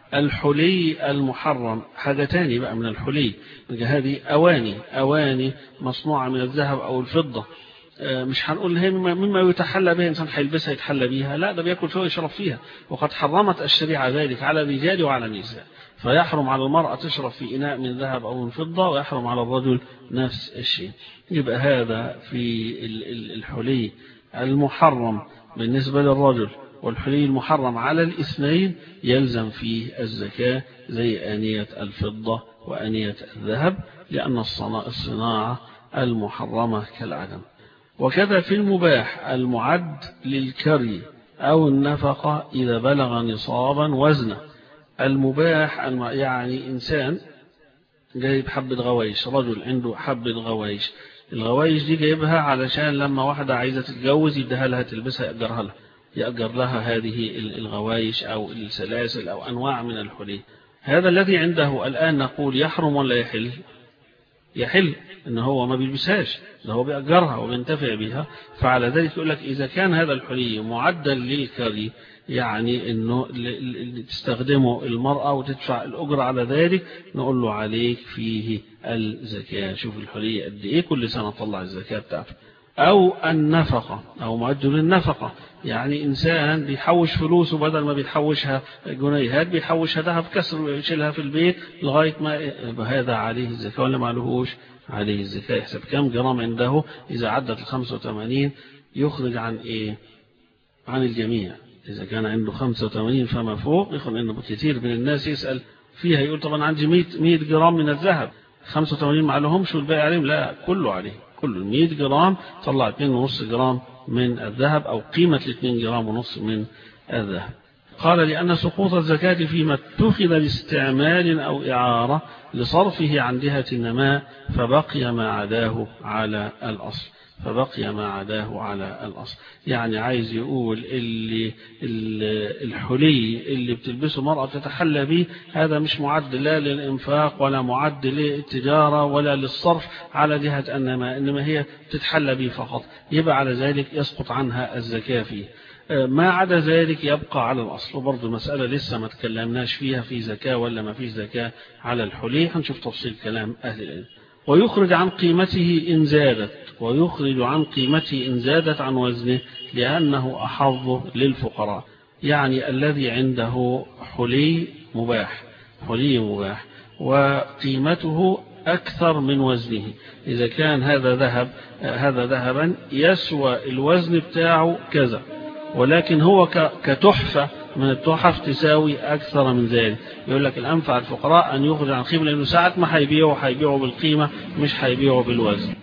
الحلي المحرم حاجة تاني بقى من الحلي هذه أواني أواني مصنوعة من الذهب أو الفضة مش هنقول هي مما يتحلى به إنسان هيلبسها يتحلى بيها لا ده بياكل فيها ويشرب فيها وقد حرمت الشريعة ذلك على الرجال وعلى النساء فيحرم على المرأة تشرب في إناء من ذهب أو من فضة ويحرم على الرجل نفس الشيء يبقى هذا في الحلي المحرم بالنسبة للرجل والحلي المحرم على الاثنين يلزم فيه الزكاة زي آنية الفضة وآنية الذهب لأن الصناعة المحرمة كالعدم وكذا في المباح المعد للكري أو النفقة إذا بلغ نصابا وزنه المباح يعني إنسان جايب حبة غوايش رجل عنده حبة غوايش الغوايش دي جايبها علشان لما واحدة عايزة تتجوز يديها لها تلبسها يأجرها لها يأجر لها هذه الغوايش أو السلاسل أو أنواع من الحلي هذا الذي عنده الآن نقول يحرم ولا يحل يحل إن هو ما بيلبسهاش ده هو بيأجرها وبينتفع بها فعلى ذلك يقول لك إذا كان هذا الحلي معدل للكري يعني انه تستخدمه المرأة وتدفع الأجرة على ذلك نقول له عليك فيه الزكاة شوف الحلية قد ايه كل سنة طلع الزكاة بتاعته أو النفقة أو معدل النفقة يعني إنسان بيحوش فلوسه بدل ما بيحوشها جنيهات بيحوشها ذهب كسر ويشيلها في البيت لغاية ما هذا عليه الزكاة ولا معلهوش عليه الزكاة يحسب كم جرام عنده إذا عدت ال 85 يخرج عن إيه عن الجميع إذا كان عنده 85 فما فوق يخرج إنه كثير من الناس يسأل فيها يقول طبعا عندي 100 100 جرام من الذهب 85 ما لهمش والباقي عليهم لا كله عليه كله 100 جرام طلع 2.5 جرام من الذهب أو قيمة ال 2 جرام ونص من الذهب قال لأن سقوط الزكاة فيما اتخذ لاستعمال أو إعارة لصرفه عن جهة النماء فبقي ما عداه على الأصل فبقي ما عداه على الأصل يعني عايز يقول اللي الحلي اللي بتلبسه مرأة تتحلى به هذا مش معد لا للإنفاق ولا معد للتجارة ولا للصرف على جهة النماء إنما هي تتحلى به فقط يبقى على ذلك يسقط عنها الزكاة فيه ما عدا ذلك يبقى على الأصل وبرضه مسألة لسه ما تكلمناش فيها في زكاة ولا ما فيش زكاة على الحلي هنشوف تفصيل كلام أهل العلم ويخرج عن قيمته إن زادت ويخرج عن قيمته إن زادت عن وزنه لأنه أحظ للفقراء يعني الذي عنده حلي مباح حلي مباح وقيمته أكثر من وزنه إذا كان هذا ذهب هذا ذهبا يسوى الوزن بتاعه كذا ولكن هو كتحفة من التحف تساوي أكثر من ذلك يقول لك الأنفع الفقراء أن يخرج عن قيمة لأنه ساعة ما هيبيعه هيبيعه بالقيمة مش هيبيعه بالوزن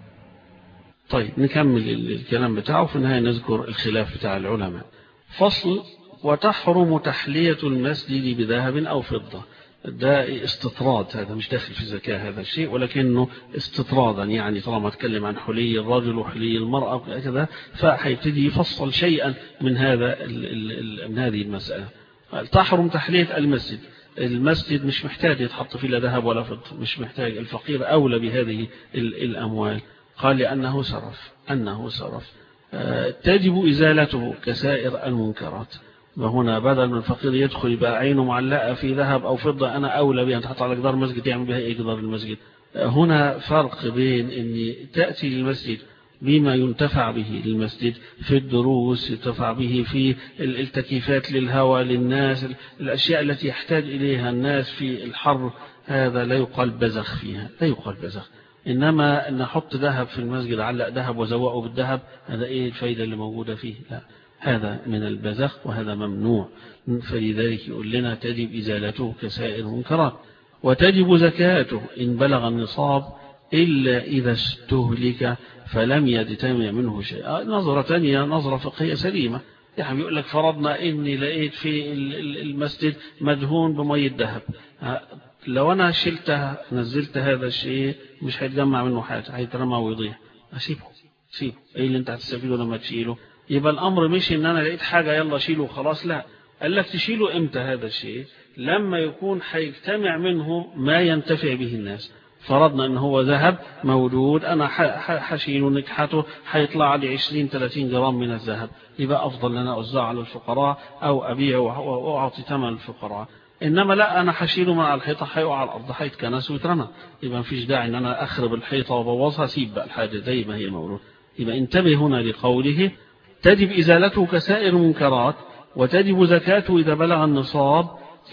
طيب نكمل الكلام بتاعه في النهاية نذكر الخلاف بتاع العلماء فصل وتحرم تحلية المسجد بذهب أو فضة ده استطراد هذا مش داخل في الزكاة هذا الشيء ولكنه استطرادا يعني طالما اتكلم عن حلي الرجل وحلي المرأة وكذا فهيبتدي يفصل شيئا من هذا من هذه المسألة تحرم تحلية المسجد المسجد مش محتاج يتحط فيه لا ذهب ولا فضة مش محتاج الفقير أولى بهذه الأموال قال لأنه سرف أنه سرف تجب إزالته كسائر المنكرات وهنا بدل من الفقير يدخل يبقى عينه معلقة في ذهب أو فضة أنا أولى بها تحط على جدار المسجد يعمل بها إيه جدار المسجد هنا فرق بين أن تأتي للمسجد بما ينتفع به للمسجد في الدروس ينتفع به في التكييفات للهواء للناس الأشياء التي يحتاج إليها الناس في الحر هذا لا يقال بزخ فيها لا يقال بزخ إنما أن نحط ذهب في المسجد علق ذهب وزوقه بالذهب هذا إيه الفايدة اللي موجودة فيه لا هذا من البزخ وهذا ممنوع فلذلك يقول لنا تجب إزالته كسائر المنكرات وتجب زكاته إن بلغ النصاب إلا إذا استهلك فلم يجتمع منه شيء نظرة ثانية نظرة فقهية سليمة يعني يقول لك فرضنا إني لقيت في المسجد مدهون بمية ذهب لو أنا شلتها نزلت هذا الشيء مش هيتجمع منه حاجة هيترمى ويضيع أسيبه سيبه إيه اللي أنت هتستفيده لما تشيله يبقى الأمر مش إن أنا لقيت حاجة يلا شيله خلاص لا قال لك تشيله إمتى هذا الشيء لما يكون هيجتمع منه ما ينتفع به الناس فرضنا ان هو ذهب موجود انا حشيله نكحته هيطلع لي 20 30 جرام من الذهب يبقى افضل لنا اوزعه على الفقراء او ابيعه واعطي ثمن الفقراء انما لا انا حشيله من على الحيطه هيقع على الارض هيتكنس ويترمى يبقى مفيش داعي ان انا اخرب الحيطه وابوظها سيب بقى الحاجه زي ما هي موجوده يبقى انتبه هنا لقوله تجب ازالته كسائر المنكرات وتجب زكاته اذا بلغ النصاب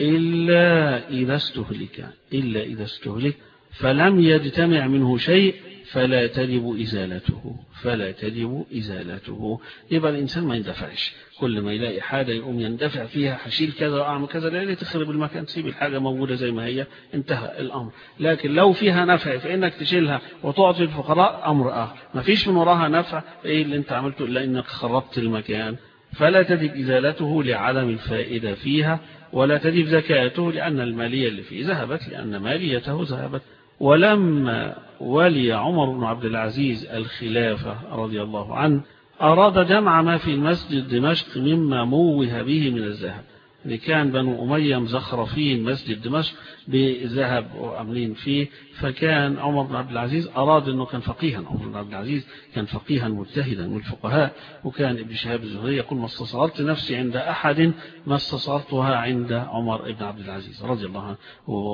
إلا إذا استهلك إلا إذا استهلك فلم يجتمع منه شيء فلا تجب إزالته فلا تجب إزالته يبقى الإنسان ما يندفعش كل ما يلاقي حاجة يقوم يندفع فيها حشيل كذا وأعمل كذا لا تخرب المكان تسيب الحاجة موجودة زي ما هي انتهى الأمر لكن لو فيها نفع فإنك تشيلها وتعطي الفقراء أمر آخر ما فيش من وراها نفع إيه اللي أنت عملته إلا إنك خربت المكان فلا تجب إزالته لعدم الفائدة فيها ولا تجب زكاته لأن المالية اللي فيه ذهبت لأن ماليته ذهبت ولما ولي عمر بن عبد العزيز الخلافة رضي الله عنه أراد جمع ما في مسجد دمشق مما موه به من الذهب اللي كان بنو أمية مزخرفين مسجد دمشق بذهب وعاملين فيه فكان عمر بن عبد العزيز أراد أنه كان فقيها عمر بن عبد العزيز كان فقيها مجتهدا من الفقهاء وكان ابن شهاب الزهري يقول ما استصغرت نفسي عند أحد ما استصغرتها عند عمر بن عبد العزيز رضي الله عنه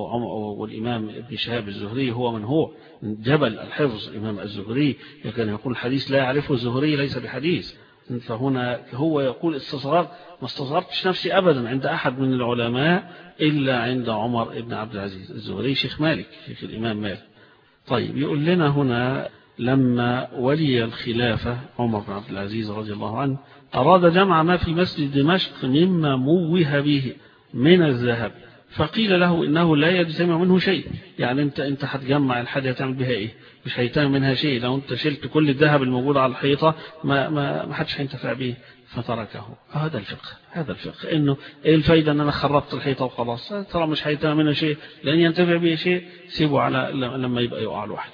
والإمام ابن شهاب الزهري هو من هو جبل الحفظ الإمام الزهري كان يقول الحديث لا يعرفه الزهري ليس بحديث فهنا هو يقول استصغرت ما استصغرتش نفسي أبدا عند أحد من العلماء إلا عند عمر بن عبد العزيز الزهري شيخ مالك شيخ الإمام مالك طيب يقول لنا هنا لما ولي الخلافة عمر بن عبد العزيز رضي الله عنه أراد جمع ما في مسجد دمشق مما موه به من الذهب فقيل له إنه لا يجتمع منه شيء يعني أنت أنت هتجمع الحاجة تعمل بها إيه مش هيتم منها شيء لو أنت شلت كل الذهب الموجود على الحيطة ما ما ما حدش هينتفع به فتركه هذا الفقه هذا الفقه إنه إيه الفايدة أن أنا خربت الحيطة وخلاص ترى مش هيتم منها شيء لأن ينتفع به شيء سيبه على لما يبقى يقع لوحده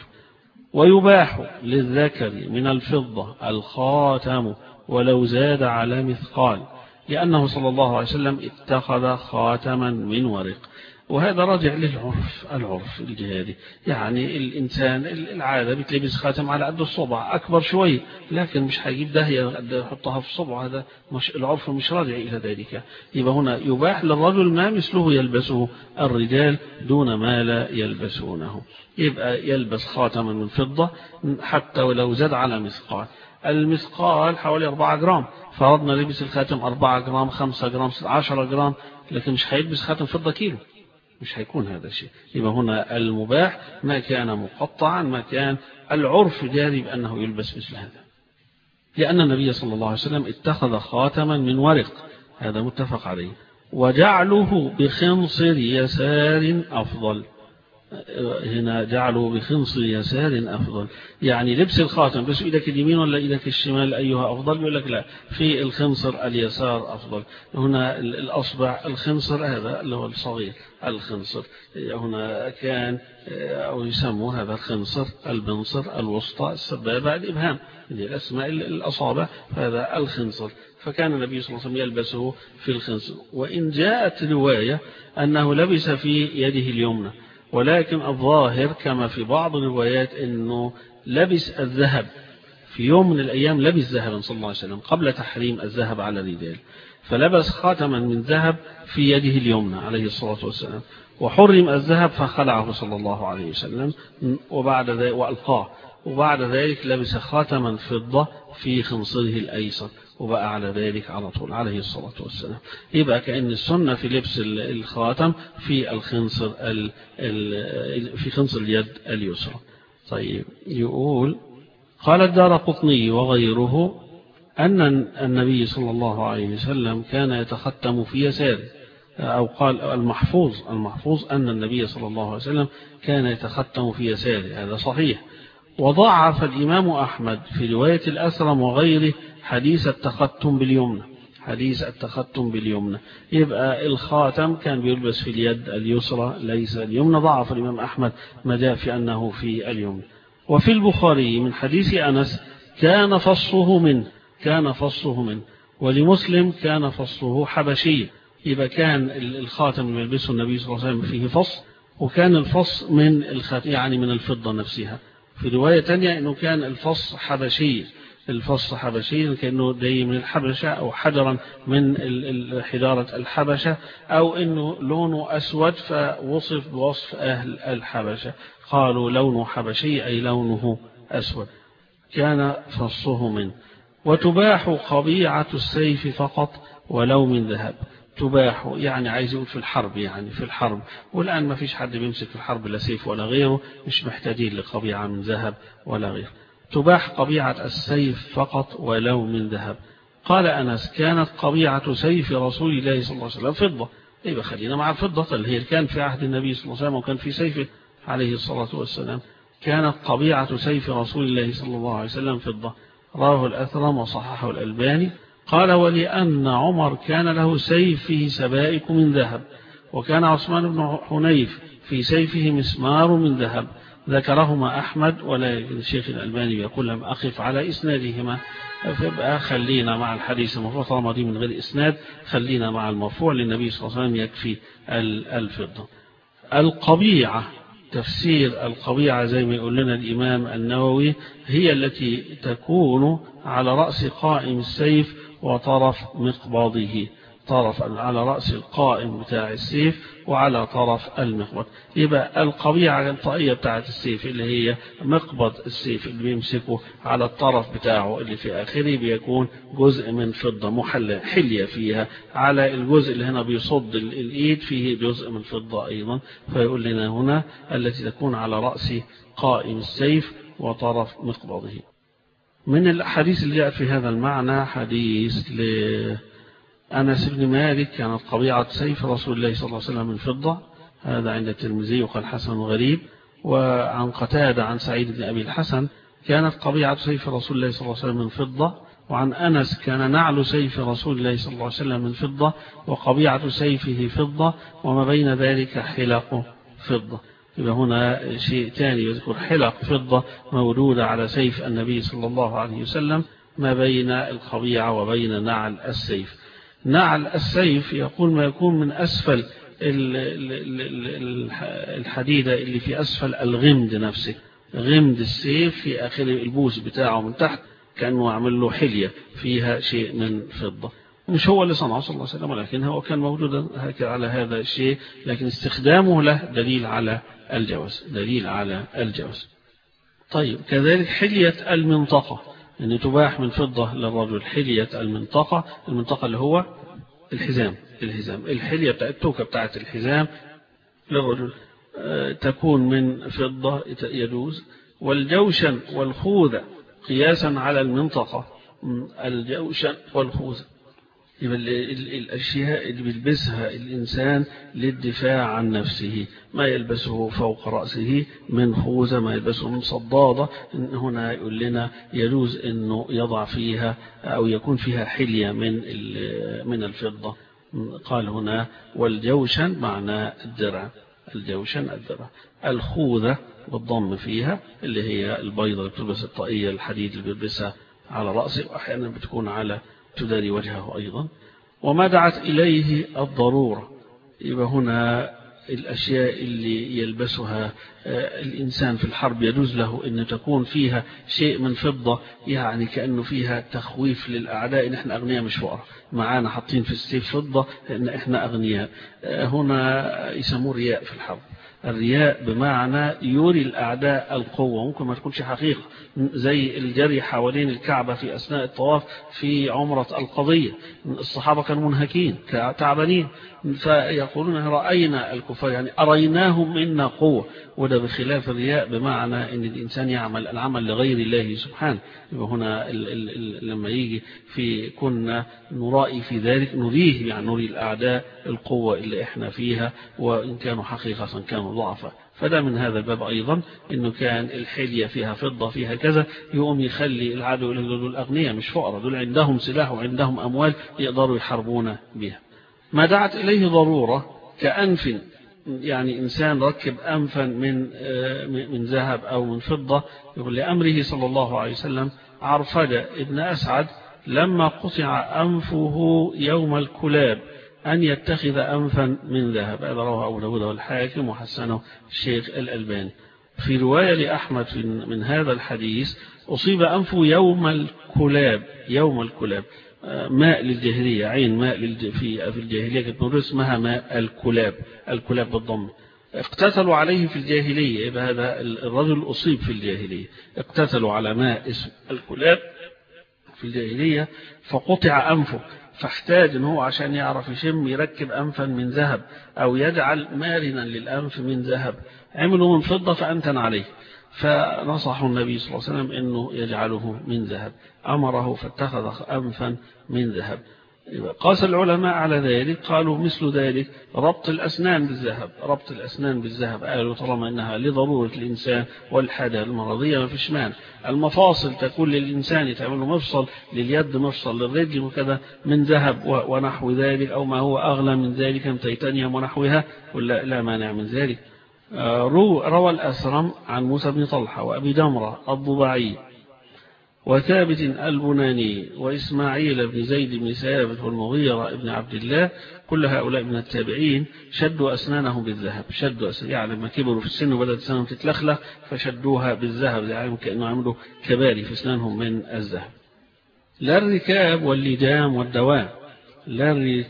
ويباح للذكر من الفضة الخاتم ولو زاد على مثقال لأنه صلى الله عليه وسلم اتخذ خاتما من ورق وهذا راجع للعرف العرف الجهادي يعني الإنسان العادة بتلبس خاتم على قد الصبع أكبر شوي لكن مش هيجيب داهية يحطها في الصبع هذا مش العرف مش راجع إلى ذلك يبقى هنا يباح للرجل ما مثله يلبسه الرجال دون ما لا يلبسونه يبقى يلبس خاتما من فضة حتى ولو زاد على مثقال المثقال حوالي 4 جرام فرضنا لبس الخاتم 4 جرام 5 جرام 10 جرام لكن مش هيلبس خاتم فضة كيلو مش هيكون هذا الشيء يبقى هنا المباح ما كان مقطعا ما كان العرف جاري بأنه يلبس مثل هذا لأن النبي صلى الله عليه وسلم اتخذ خاتما من ورق هذا متفق عليه وجعله بخنصر يسار أفضل هنا جعله بخنص يسار أفضل يعني لبس الخاتم بس إيدك اليمين ولا إيدك الشمال أيها أفضل يقول لك لا في الخنصر اليسار أفضل هنا الأصبع الخنصر هذا اللي هو الصغير الخنصر هنا كان أو يسموا هذا الخنصر البنصر الوسطى السبابة الإبهام هذه الأسماء الأصابع هذا الخنصر فكان النبي صلى الله عليه وسلم يلبسه في الخنصر وإن جاءت رواية أنه لبس في يده اليمنى ولكن الظاهر كما في بعض الروايات أنه لبس الذهب في يوم من الأيام لبس ذهبا صلى الله عليه وسلم قبل تحريم الذهب على الرجال فلبس خاتما من ذهب في يده اليمنى عليه الصلاة والسلام وحرم الذهب فخلعه صلى الله عليه وسلم وبعد ذلك وألقاه وبعد ذلك لبس خاتما فضة في خنصره الأيسر وبقى على ذلك على طول عليه الصلاة والسلام يبقى كأن السنة في لبس الخاتم في الخنصر في خنصر اليد اليسرى طيب يقول قال الدار قطني وغيره أن النبي صلى الله عليه وسلم كان يتختم في يساره أو قال المحفوظ المحفوظ أن النبي صلى الله عليه وسلم كان يتختم في يساره هذا صحيح وضعف الإمام أحمد في رواية الأسرم وغيره حديث التختم باليمنى حديث التختم باليمنى يبقى الخاتم كان بيلبس في اليد اليسرى ليس اليمنى ضعف الإمام أحمد مدى في أنه في اليمنى وفي البخاري من حديث أنس كان فصه منه كان فصه منه ولمسلم كان فصه حبشي يبقى كان الخاتم اللي يلبسه النبي صلى الله عليه وسلم فيه فص وكان الفص من الخاتم يعني من الفضة نفسها في رواية تانية أنه كان الفص حبشي الفص حبشي كأنه دي من الحبشة أو حجرا من حجارة الحبشة أو أنه لونه أسود فوصف بوصف أهل الحبشة قالوا لونه حبشي أي لونه أسود كان فصه منه وتباح قبيعة السيف فقط ولو من ذهب تباح يعني عايز يقول في الحرب يعني في الحرب والآن ما فيش حد بيمسك في الحرب لا سيف ولا غيره مش محتاجين لقبيعة من ذهب ولا غيره تباح قبيعة السيف فقط ولو من ذهب قال أنس كانت قبيعة سيف رسول الله صلى الله عليه وسلم فضة يبقى خلينا مع الفضة اللي هي كان في عهد النبي صلى الله عليه وسلم وكان في سيفه عليه الصلاة والسلام كانت قبيعة سيف رسول الله صلى الله عليه وسلم فضة راه الأثرم وصححه الألباني قال ولأن عمر كان له سيف فيه سبائك من ذهب وكان عثمان بن حنيف في سيفه مسمار من ذهب ذكرهما أحمد ولا الشيخ الألباني يقول لم أقف على إسنادهما فبقى خلينا مع الحديث المرفوع طالما دي من غير إسناد خلينا مع المرفوع للنبي صلى الله عليه وسلم يكفي الفضة القبيعة تفسير القبيعة زي ما يقول لنا الإمام النووي هي التي تكون على رأس قائم السيف وطرف مقبضه طرف على رأس القائم بتاع السيف وعلى طرف المقبض يبقى القبيعة الطائية بتاعة السيف اللي هي مقبض السيف اللي بيمسكه على الطرف بتاعه اللي في آخره بيكون جزء من فضة محلى حلية فيها على الجزء اللي هنا بيصد الإيد فيه جزء من فضة أيضا فيقول لنا هنا التي تكون على رأس قائم السيف وطرف مقبضه من الحديث اللي جاء في هذا المعنى حديث لأنس بن مالك كانت قبيعة سيف رسول الله صلى الله عليه وسلم من فضة هذا عند الترمذي وقال حسن غريب وعن قتادة عن سعيد بن أبي الحسن كانت قبيعة سيف رسول الله صلى الله عليه وسلم من فضة وعن أنس كان نعل سيف رسول الله صلى الله عليه وسلم من فضة وقبيعة سيفه فضة وما بين ذلك حلق فضة يبقى هنا شيء ثاني يذكر حلق فضة موجودة على سيف النبي صلى الله عليه وسلم ما بين القبيعة وبين نعل السيف نعل السيف يقول ما يكون من أسفل الحديدة اللي في أسفل الغمد نفسه غمد السيف في آخر البوس بتاعه من تحت كأنه عمل له حلية فيها شيء من فضة مش هو اللي صنعه صلى الله عليه وسلم ولكن هو كان موجودا على هذا الشيء لكن استخدامه له دليل على الجواز دليل على الجواز طيب كذلك حلية المنطقة أن تباح من فضة للرجل حلية المنطقة المنطقة اللي هو الحزام الحزام الحلية بتاعت التوكة بتاعت الحزام للرجل تكون من فضة يجوز والجوشن والخوذة قياسا على المنطقة الجوشن والخوذة يبقى الأشياء اللي بيلبسها الإنسان للدفاع عن نفسه ما يلبسه فوق رأسه من خوذة ما يلبسه من صدادة هنا يقول لنا يجوز أنه يضع فيها أو يكون فيها حلية من من الفضة قال هنا والجوشن معنى الدرع الجوشن الدرع الخوذة بالضم فيها اللي هي البيضة اللي بتلبس الطاقية الحديد اللي بيلبسها على رأسه وأحيانا بتكون على تداري وجهه أيضا وما دعت إليه الضرورة يبقى هنا الأشياء اللي يلبسها الإنسان في الحرب يجوز له أن تكون فيها شيء من فضة يعني كأنه فيها تخويف للأعداء إن إحنا أغنياء مش فقراء معانا حاطين في السيف فضة إن إحنا أغنياء هنا يسموه رياء في الحرب الرياء بمعنى يري الأعداء القوة ممكن ما تكونش حقيقة زي الجري حوالين الكعبة في أثناء الطواف في عمرة القضية الصحابة كانوا منهكين تعبانين فيقولون رأينا الكفار يعني أريناهم منا قوة وده بخلاف الرياء بمعنى أن الإنسان يعمل العمل لغير الله سبحانه هنا ال ال لما يجي في كنا نرائي في ذلك نريه يعني نري الأعداء القوة اللي احنا فيها وإن كانوا حقيقة كانوا ضعفا فده من هذا الباب أيضا أنه كان الحلية فيها فضة فيها كذا يقوم يخلي العدو دول أغنياء مش فقراء دول عندهم سلاح وعندهم أموال يقدروا يحاربون بها ما دعت إليه ضرورة كأنف يعني إنسان ركب أنفا من من ذهب أو من فضة يقول لأمره صلى الله عليه وسلم عرفجة ابن أسعد لما قطع أنفه يوم الكلاب أن يتخذ أنفا من ذهب هذا رواه أبو داود والحاكم وحسنه الشيخ الألباني في رواية لأحمد من هذا الحديث أصيب أنفه يوم الكلاب يوم الكلاب ماء للجاهلية عين ماء في في الجاهلية كانت موجودة اسمها ماء الكلاب الكلاب بالضم اقتتلوا عليه في الجاهلية يبقى هذا الرجل أصيب في الجاهلية اقتتلوا على ماء اسم الكلاب في الجاهلية فقطع أنفه فاحتاج ان هو عشان يعرف يشم يركب أنفا من ذهب أو يجعل مارنا للأنف من ذهب عملوا من فضة فأنتن عليه فنصحوا النبي صلى الله عليه وسلم أنه يجعله من ذهب أمره فاتخذ أنفا من ذهب قاس العلماء على ذلك قالوا مثل ذلك ربط الأسنان بالذهب ربط الأسنان بالذهب قالوا طالما أنها لضرورة الإنسان والحاجة المرضية ما فيش مانع المفاصل تكون للإنسان يتعمل له مفصل لليد مفصل للرجل وكذا من ذهب ونحو ذلك أو ما هو أغلى من ذلك من تيتانيوم ونحوها ولا لا مانع من ذلك روى الأسرم عن موسى بن طلحة وأبي دمرة الضبعي وثابت البناني وإسماعيل بن زيد بن ثابت والمغيرة بن عبد الله كل هؤلاء من التابعين شدوا أسنانهم بالذهب شدوا أسنان يعني لما كبروا في السن وبدأت أسنانهم تتلخلخ فشدوها بالذهب يعني كأنه عملوا كباري في أسنانهم من الذهب لا الركاب واللجام والدوام لا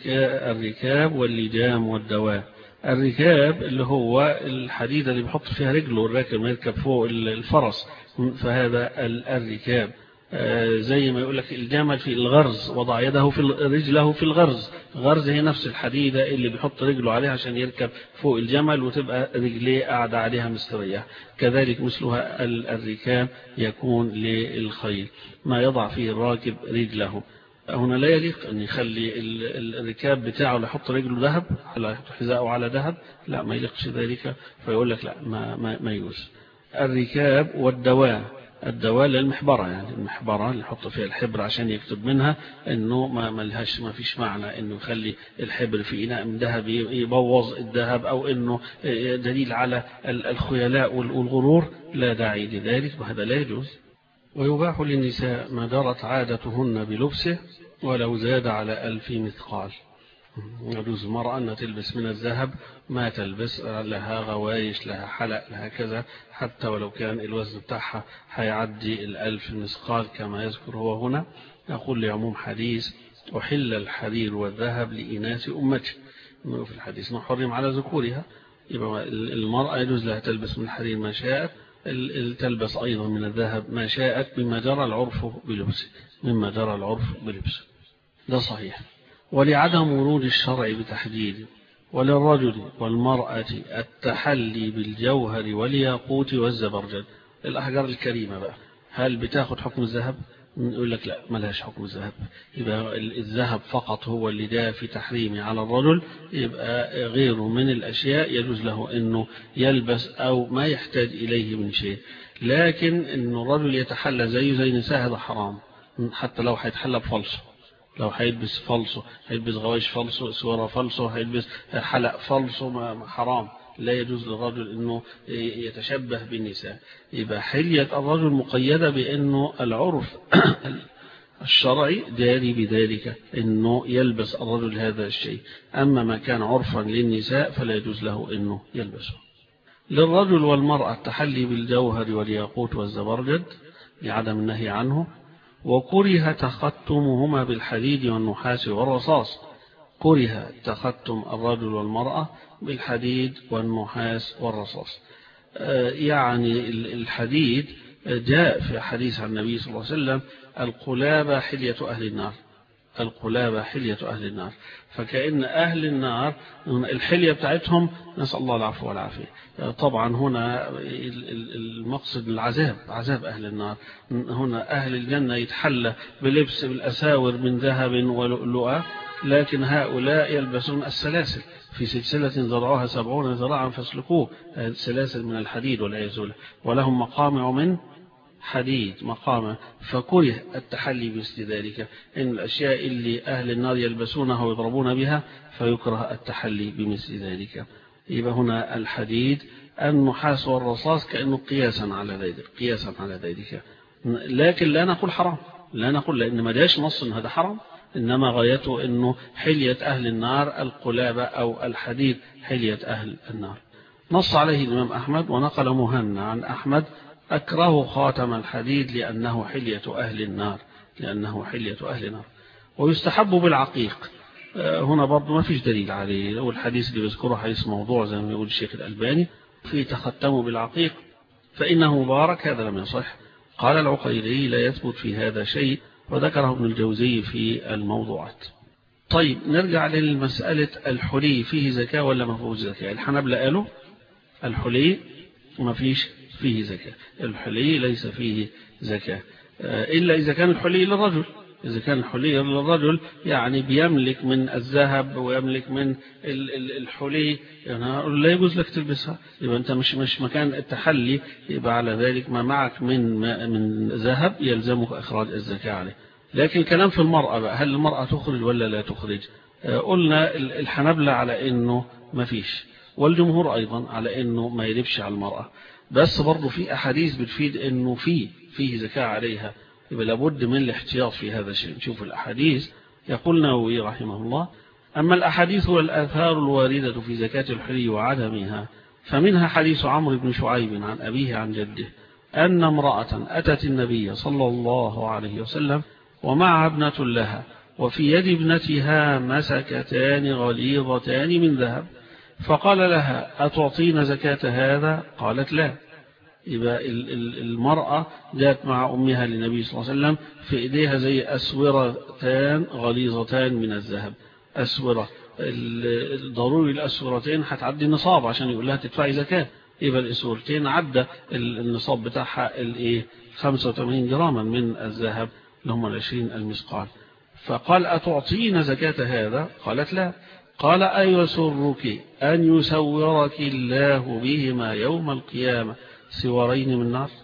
الركاب واللجام والدوام الركاب اللي هو الحديدة اللي بيحط فيها رجله الراكب ما يركب فوق الفرس فهذا الركاب زي ما يقول لك الجمل في الغرز وضع يده في رجله في الغرز غرز هي نفس الحديدة اللي بيحط رجله عليها عشان يركب فوق الجمل وتبقى رجليه قاعدة عليها مستريح كذلك مثلها الركاب يكون للخيل ما يضع فيه الراكب رجله هنا لا يليق أن يخلي الركاب بتاعه اللي يحط رجله ذهب لا يحط حذاءه على ذهب لا ما يليقش ذلك فيقول لك لا ما, ما, ما يجوز الركاب والدواء الدواء للمحبرة يعني المحبرة اللي يحط فيها الحبر عشان يكتب منها انه ما ملهاش ما فيش معنى انه يخلي الحبر في اناء من ذهب يبوظ الذهب او انه دليل على الخيلاء والغرور لا داعي لذلك وهذا لا يجوز ويباح للنساء ما جرت عادتهن بلبسه ولو زاد على ألف مثقال يجوز المرأة أن تلبس من الذهب ما تلبس لها غوايش لها حلق لها كذا حتى ولو كان الوزن بتاعها هيعدي الألف مثقال كما يذكر هو هنا يقول لعموم حديث أحل الحرير والذهب لإناث أمتي في الحديث ما حرم على ذكورها يبقى المرأة يجوز لها تلبس من الحرير ما شاءت تلبس أيضا من الذهب ما شاءت مما جرى العرف بلبسه مما جرى العرف بلبسه ده صحيح ولعدم ورود الشرع بتحديد وللرجل والمرأة التحلي بالجوهر والياقوت والزبرجد الأحجار الكريمة بقى هل بتاخد حكم الذهب يقول لك لا ملهاش حكم الذهب يبقى الذهب فقط هو اللي جاء في تحريمه على الرجل يبقى غيره من الأشياء يجوز له أنه يلبس أو ما يحتاج إليه من شيء لكن أنه الرجل يتحلى زيه زي نساء هذا حرام حتى لو هيتحلى بفلسه لو هيلبس فلسه هيلبس غوايش فلسه سوارة فلسه هيلبس حلق فلسه حرام لا يجوز للرجل أنه يتشبه بالنساء يبقى حلية الرجل مقيدة بأنه العرف الشرعي داري بذلك أنه يلبس الرجل هذا الشيء أما ما كان عرفا للنساء فلا يجوز له أنه يلبسه للرجل والمرأة التحلي بالجوهر والياقوت والزبرجد لعدم النهي عنه وكره تختمهما بالحديد والنحاس والرصاص كره تختم الرجل والمرأة بالحديد والنحاس والرصاص يعني الحديد جاء في حديث عن النبي صلى الله عليه وسلم القلابة حلية أهل النار القلابة حلية أهل النار فكأن أهل النار الحلية بتاعتهم نسأل الله العفو والعافية طبعا هنا المقصد العذاب عذاب أهل النار هنا أهل الجنة يتحلى بلبس بالأساور من ذهب ولؤلؤة لكن هؤلاء يلبسون السلاسل في سلسلة ذرعها سبعون ذراعا فاسلكوه سلاسل من الحديد والعياذ بالله ولهم مقامع من حديد مقامة فكره التحلي بمثل ذلك إن الأشياء اللي أهل النار يلبسونها ويضربون بها فيكره التحلي بمثل ذلك يبقى هنا الحديد النحاس والرصاص كأنه قياسا على ذلك قياسا على ذلك لكن لا نقول حرام لا نقول لأن ما داش نص إن هذا حرام إنما غايته أنه حلية أهل النار القلابة أو الحديد حلية أهل النار نص عليه الإمام أحمد ونقل مهنا عن أحمد أكره خاتم الحديد لأنه حلية أهل النار لأنه حلية أهل النار ويستحب بالعقيق هنا برضو ما فيش دليل عليه والحديث اللي بذكره حديث موضوع زي ما يقول الشيخ الألباني في تختموا بالعقيق فإنه مبارك هذا لم يصح قال العقيلي لا يثبت في هذا شيء وذكره ابن الجوزي في الموضوعات طيب نرجع للمسألة الحلي فيه زكاة ولا ما فيه زكاة الحنبلة قالوا الحلي ما فيش فيه زكاة الحلي ليس فيه زكاة إلا إذا كان الحلي للرجل إذا كان الحلي للرجل يعني بيملك من الذهب ويملك من الحلي يعني لا يجوز لك تلبسها يبقى أنت مش مش مكان التحلي يبقى على ذلك ما معك من من ذهب يلزمك إخراج الزكاة عليه لكن الكلام في المرأة بقى هل المرأة تخرج ولا لا تخرج قلنا الحنبلة على إنه ما فيش والجمهور أيضا على إنه ما يلبش على المرأة بس برضه في أحاديث بتفيد إنه فيه فيه زكاة عليها يبقى لابد من الاحتياط في هذا الشيء نشوف الأحاديث يقول نووي رحمه الله أما الأحاديث والآثار الواردة في زكاة الحلي وعدمها فمنها حديث عمرو بن شعيب عن أبيه عن جده أن امرأة أتت النبي صلى الله عليه وسلم ومعها ابنة لها وفي يد ابنتها مسكتان غليظتان من ذهب فقال لها أتعطين زكاة هذا قالت لا يبقى المرأة جاءت مع أمها للنبي صلى الله عليه وسلم في إيديها زي أسورتان غليظتان من الذهب أسورة ضروري الأسورتين هتعدي النصاب عشان يقول لها تدفعي زكاة يبقى الأسورتين عدى النصاب بتاعها الايه 85 جراما من الذهب اللي هم العشرين المسقال فقال أتعطين زكاة هذا قالت لا قال أيسرك أن يسورك الله بهما يوم القيامة سوارين من نار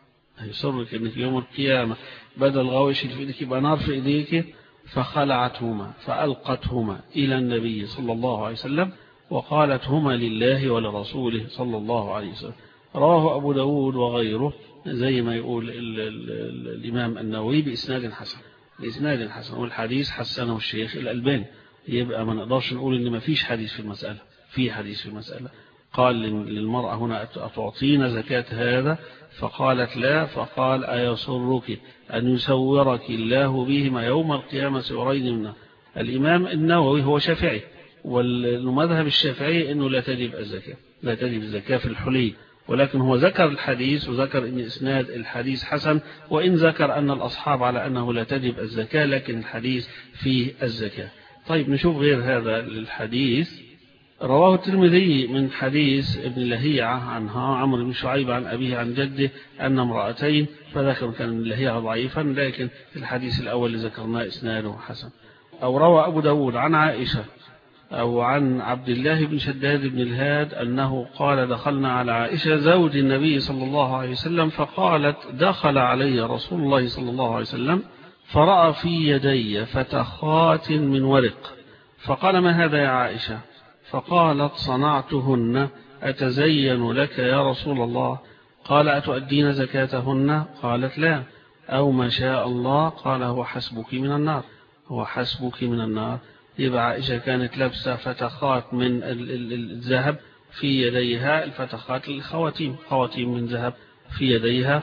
يسرك أنك يوم القيامة بدل غوش في إيديك يبقى نار في إيديك فخلعتهما فألقتهما إلى النبي صلى الله عليه وسلم وقالت هما لله ولرسوله صلى الله عليه وسلم رواه أبو داود وغيره زي ما يقول ال ال ال الإمام النووي بإسناد حسن بإسناد حسن والحديث حسنه الشيخ الألباني يبقى ما نقدرش نقول إن ما فيش حديث في المسألة في حديث في المسألة قال للمرأة هنا أتعطين زكاة هذا فقالت لا فقال أيسرك أن يسورك الله بهما يوم القيامة سورين منه الإمام النووي هو شافعي والمذهب الشافعي أنه لا تجب الزكاة لا تجب الزكاة في الحلي ولكن هو ذكر الحديث وذكر أن إسناد الحديث حسن وإن ذكر أن الأصحاب على أنه لا تجب الزكاة لكن الحديث فيه الزكاة طيب نشوف غير هذا الحديث رواه الترمذي من حديث ابن لهيعة عنها عمرو بن شعيب عن أبيه عن جده أن امرأتين فذكر كان لهيعة ضعيفا لكن في الحديث الأول اللي ذكرناه إسناده حسن أو روى أبو داود عن عائشة أو عن عبد الله بن شداد بن الهاد أنه قال دخلنا على عائشة زوج النبي صلى الله عليه وسلم فقالت دخل علي رسول الله صلى الله عليه وسلم فرأى في يدي فتخات من ورق فقال ما هذا يا عائشة فقالت صنعتهن أتزين لك يا رسول الله قال أتؤدين زكاتهن قالت لا أو ما شاء الله قال هو حسبك من النار هو حسبك من النار يبقى عائشة كانت لابسة فتخات من الذهب في يديها الفتخات الخواتيم خواتيم من ذهب في يديها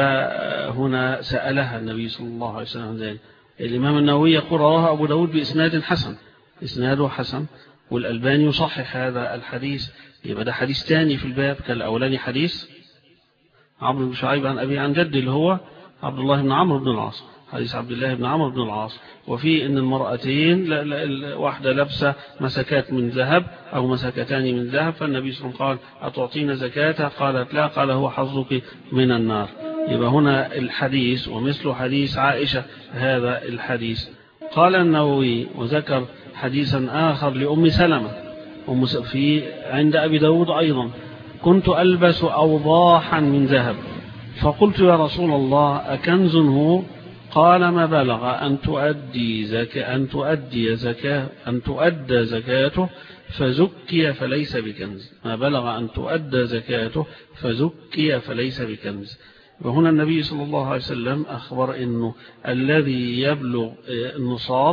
فهنا سألها النبي صلى الله عليه وسلم ذلك الإمام النووي يقول رواه أبو داود بإسناد حسن إسناده حسن والألباني يصحح هذا الحديث يبقى ده حديث ثاني في الباب كالأولاني حديث عمرو بن شعيب عن أبي عن جد اللي هو عبد الله بن عمرو بن العاص حديث عبد الله بن عمرو بن العاص وفي ان المرأتين لا لا واحدة لابسة مسكات من ذهب أو مسكتان من ذهب فالنبي صلى الله عليه وسلم قال أتعطينا زكاتها قالت لا قال هو حظك من النار يبقى هنا الحديث ومثل حديث عائشة هذا الحديث قال النووي وذكر حديثا آخر لأم سلمة في عند أبي داود أيضا كنت ألبس أوضاحا من ذهب فقلت يا رسول الله أكنز هو قال ما بلغ أن تؤدي زكاة أن تؤدي زكاة أن تؤدى زكاته فزكي فليس بكنز ما بلغ أن تؤدى زكاته فزكي فليس بكنز وهنا النبي صلى الله عليه وسلم أخبر أنه الذي يبلغ النصاب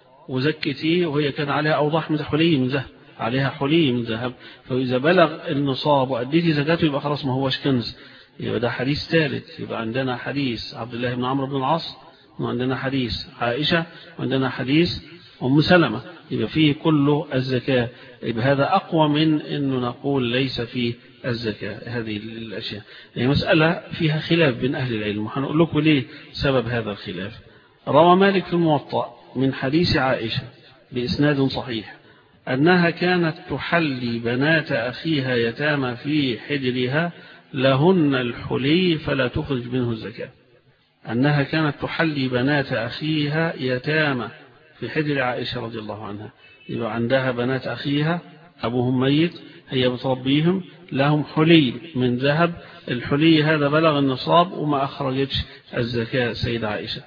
وزكتيه وهي كان عليها أوضاح من حلي من ذهب عليها حلي من ذهب فإذا بلغ النصاب وأديتي زكاته يبقى خلاص ما هوش كنز يبقى ده حديث ثالث يبقى عندنا حديث عبد الله بن عمرو بن العاص وعندنا حديث عائشة وعندنا حديث أم سلمة يبقى فيه كله الزكاة يبقى هذا أقوى من أنه نقول ليس فيه الزكاة هذه الأشياء يعني مسألة فيها خلاف بين أهل العلم وحنقول لكم ليه سبب هذا الخلاف روى مالك في الموطأ من حديث عائشة بإسناد صحيح أنها كانت تحلي بنات أخيها يتامى في حجرها لهن الحلي فلا تخرج منه الزكاة أنها كانت تحلي بنات أخيها يتامى في حجر عائشة رضي الله عنها يبقى عندها بنات أخيها أبوهم ميت هي بتربيهم لهم حلي من ذهب الحلي هذا بلغ النصاب وما أخرجتش الزكاة سيدة عائشة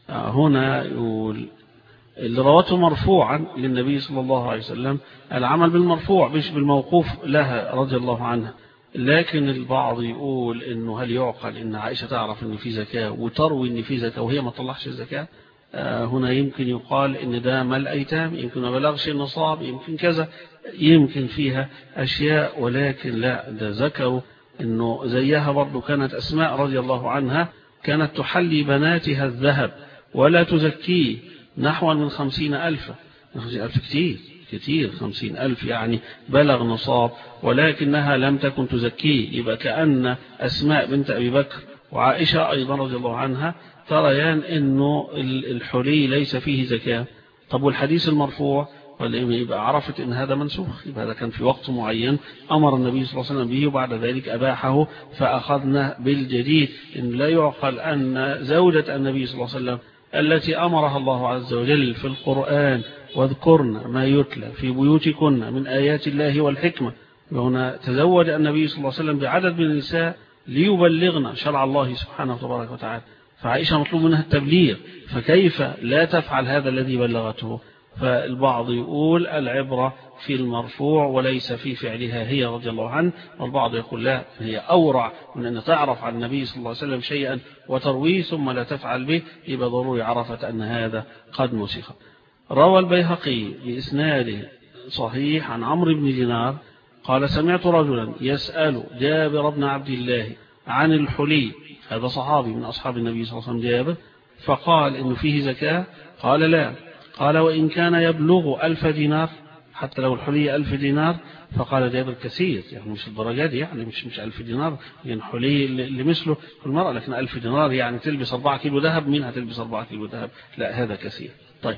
هنا يقول اللي رواته مرفوعا للنبي صلى الله عليه وسلم العمل بالمرفوع مش بالموقوف لها رضي الله عنها لكن البعض يقول انه هل يعقل ان عائشة تعرف ان في زكاة وتروي ان في زكاة وهي ما طلعش الزكاة هنا يمكن يقال ان ده مال ايتام يمكن ما بلغش النصاب يمكن كذا يمكن فيها اشياء ولكن لا ده ذكروا انه زيها برضو كانت اسماء رضي الله عنها كانت تحلي بناتها الذهب ولا تزكيه نحو من خمسين ألفا خمسين ألف كتير كتير خمسين ألف يعني بلغ نصاب ولكنها لم تكن تزكيه يبقى كأن أسماء بنت أبي بكر وعائشة أيضا رضي الله عنها تريان أنه الحلي ليس فيه زكاة طب والحديث المرفوع يبقى عرفت ان هذا منسوخ يبقى هذا كان في وقت معين امر النبي صلى الله عليه وسلم به وبعد ذلك اباحه فاخذنا بالجديد ان لا يعقل ان زوجة النبي صلى الله عليه وسلم التي أمرها الله عز وجل في القرآن واذكرن ما يتلى في بيوتكن من آيات الله والحكمة وهنا تزوج النبي صلى الله عليه وسلم بعدد من النساء ليبلغن شرع الله سبحانه وتبارك وتعالى فعائشة مطلوب منها التبليغ فكيف لا تفعل هذا الذي بلغته فالبعض يقول العبرة في المرفوع وليس في فعلها هي رضي الله عنه والبعض يقول لا هي أورع من أن تعرف عن النبي صلى الله عليه وسلم شيئا وترويه ثم لا تفعل به يبقى ضروري عرفت أن هذا قد مسخ روى البيهقي بإسناده صحيح عن عمرو بن دينار قال سمعت رجلا يسأل جابر بن عبد الله عن الحلي هذا صحابي من أصحاب النبي صلى الله عليه وسلم جابر فقال إنه فيه زكاة قال لا قال وإن كان يبلغ ألف دينار حتى لو الحلي ألف دينار فقال جابر كثير يعني مش الدرجات دي يعني مش مش ألف دينار يعني حلي لمثله في المرأة لكن ألف دينار يعني تلبس أربعة كيلو ذهب مين هتلبس أربعة كيلو ذهب لا هذا كثير طيب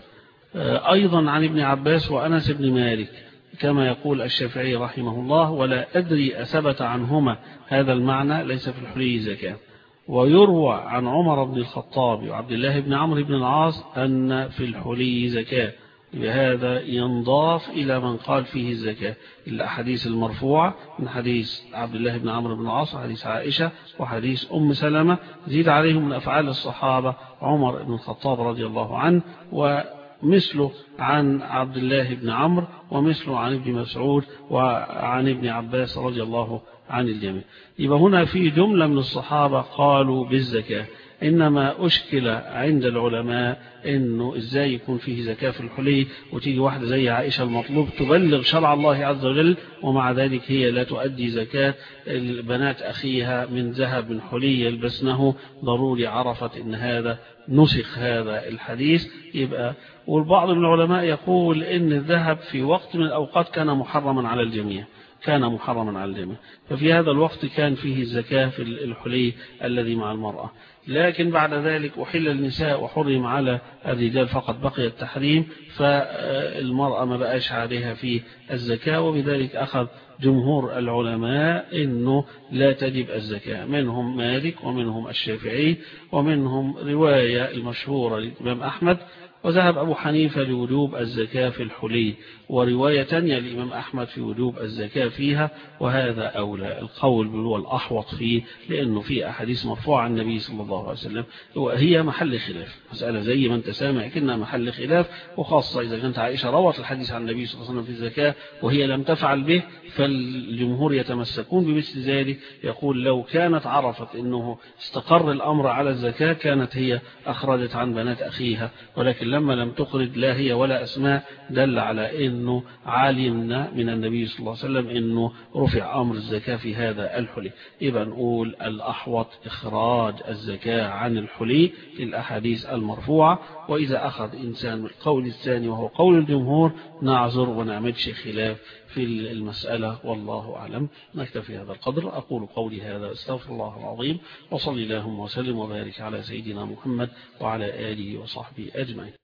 أيضا عن ابن عباس وأنس بن مالك كما يقول الشافعي رحمه الله ولا أدري أثبت عنهما هذا المعنى ليس في الحلي زكاة ويروى عن عمر بن الخطاب وعبد الله بن عمرو بن العاص أن في الحلي زكاة بهذا ينضاف إلى من قال فيه الزكاة الأحاديث المرفوعة من حديث عبد الله بن عمرو بن العاص وحديث عائشة وحديث أم سلمة زيد عليهم من أفعال الصحابة عمر بن الخطاب رضي الله عنه ومثله عن عبد الله بن عمرو ومثله عن ابن مسعود وعن ابن عباس رضي الله عنه عن الجميع يبقى هنا في جملة من الصحابة قالوا بالزكاة إنما أشكل عند العلماء إنه إزاي يكون فيه زكاة في الحلي وتيجي واحدة زي عائشة المطلوب تبلغ شرع الله عز وجل ومع ذلك هي لا تؤدي زكاة البنات أخيها من ذهب من حلي يلبسنه ضروري عرفت إن هذا نسخ هذا الحديث يبقى والبعض من العلماء يقول إن الذهب في وقت من الأوقات كان محرما على الجميع كان محرما على الجميع ففي هذا الوقت كان فيه الزكاة في الحلي الذي مع المرأة لكن بعد ذلك أحل النساء وحرم على الرجال فقط بقي التحريم فالمرأة ما بقاش عليها في الزكاة وبذلك أخذ جمهور العلماء أنه لا تجب الزكاة منهم مالك ومنهم الشافعي ومنهم رواية المشهورة للإمام أحمد وذهب أبو حنيفة لوجوب الزكاة في الحلي ورواية تانية للإمام أحمد في وجوب الزكاة فيها وهذا أولى القول هو الأحوط فيه لأنه في أحاديث مرفوعة عن النبي صلى الله عليه وسلم وهي محل خلاف مسألة زي ما أنت سامع كنا محل خلاف وخاصة إذا كانت عائشة روت الحديث عن النبي صلى الله عليه وسلم في الزكاة وهي لم تفعل به فالجمهور يتمسكون بمثل ذلك يقول لو كانت عرفت أنه استقر الأمر على الزكاة كانت هي أخرجت عن بنات أخيها ولكن لما لم تخرج لا هي ولا أسماء دل على أنه علمنا من النبي صلى الله عليه وسلم أنه رفع أمر الزكاة في هذا الحلي يبقى نقول الأحوط إخراج الزكاة عن الحلي للأحاديث المرفوعة وإذا أخذ إنسان من القول الثاني وهو قول الجمهور نعذر ونعمدش خلاف في المسألة والله أعلم نكتفي هذا القدر أقول قولي هذا استغفر الله العظيم وصلي اللهم وسلم وبارك على سيدنا محمد وعلى آله وصحبه أجمعين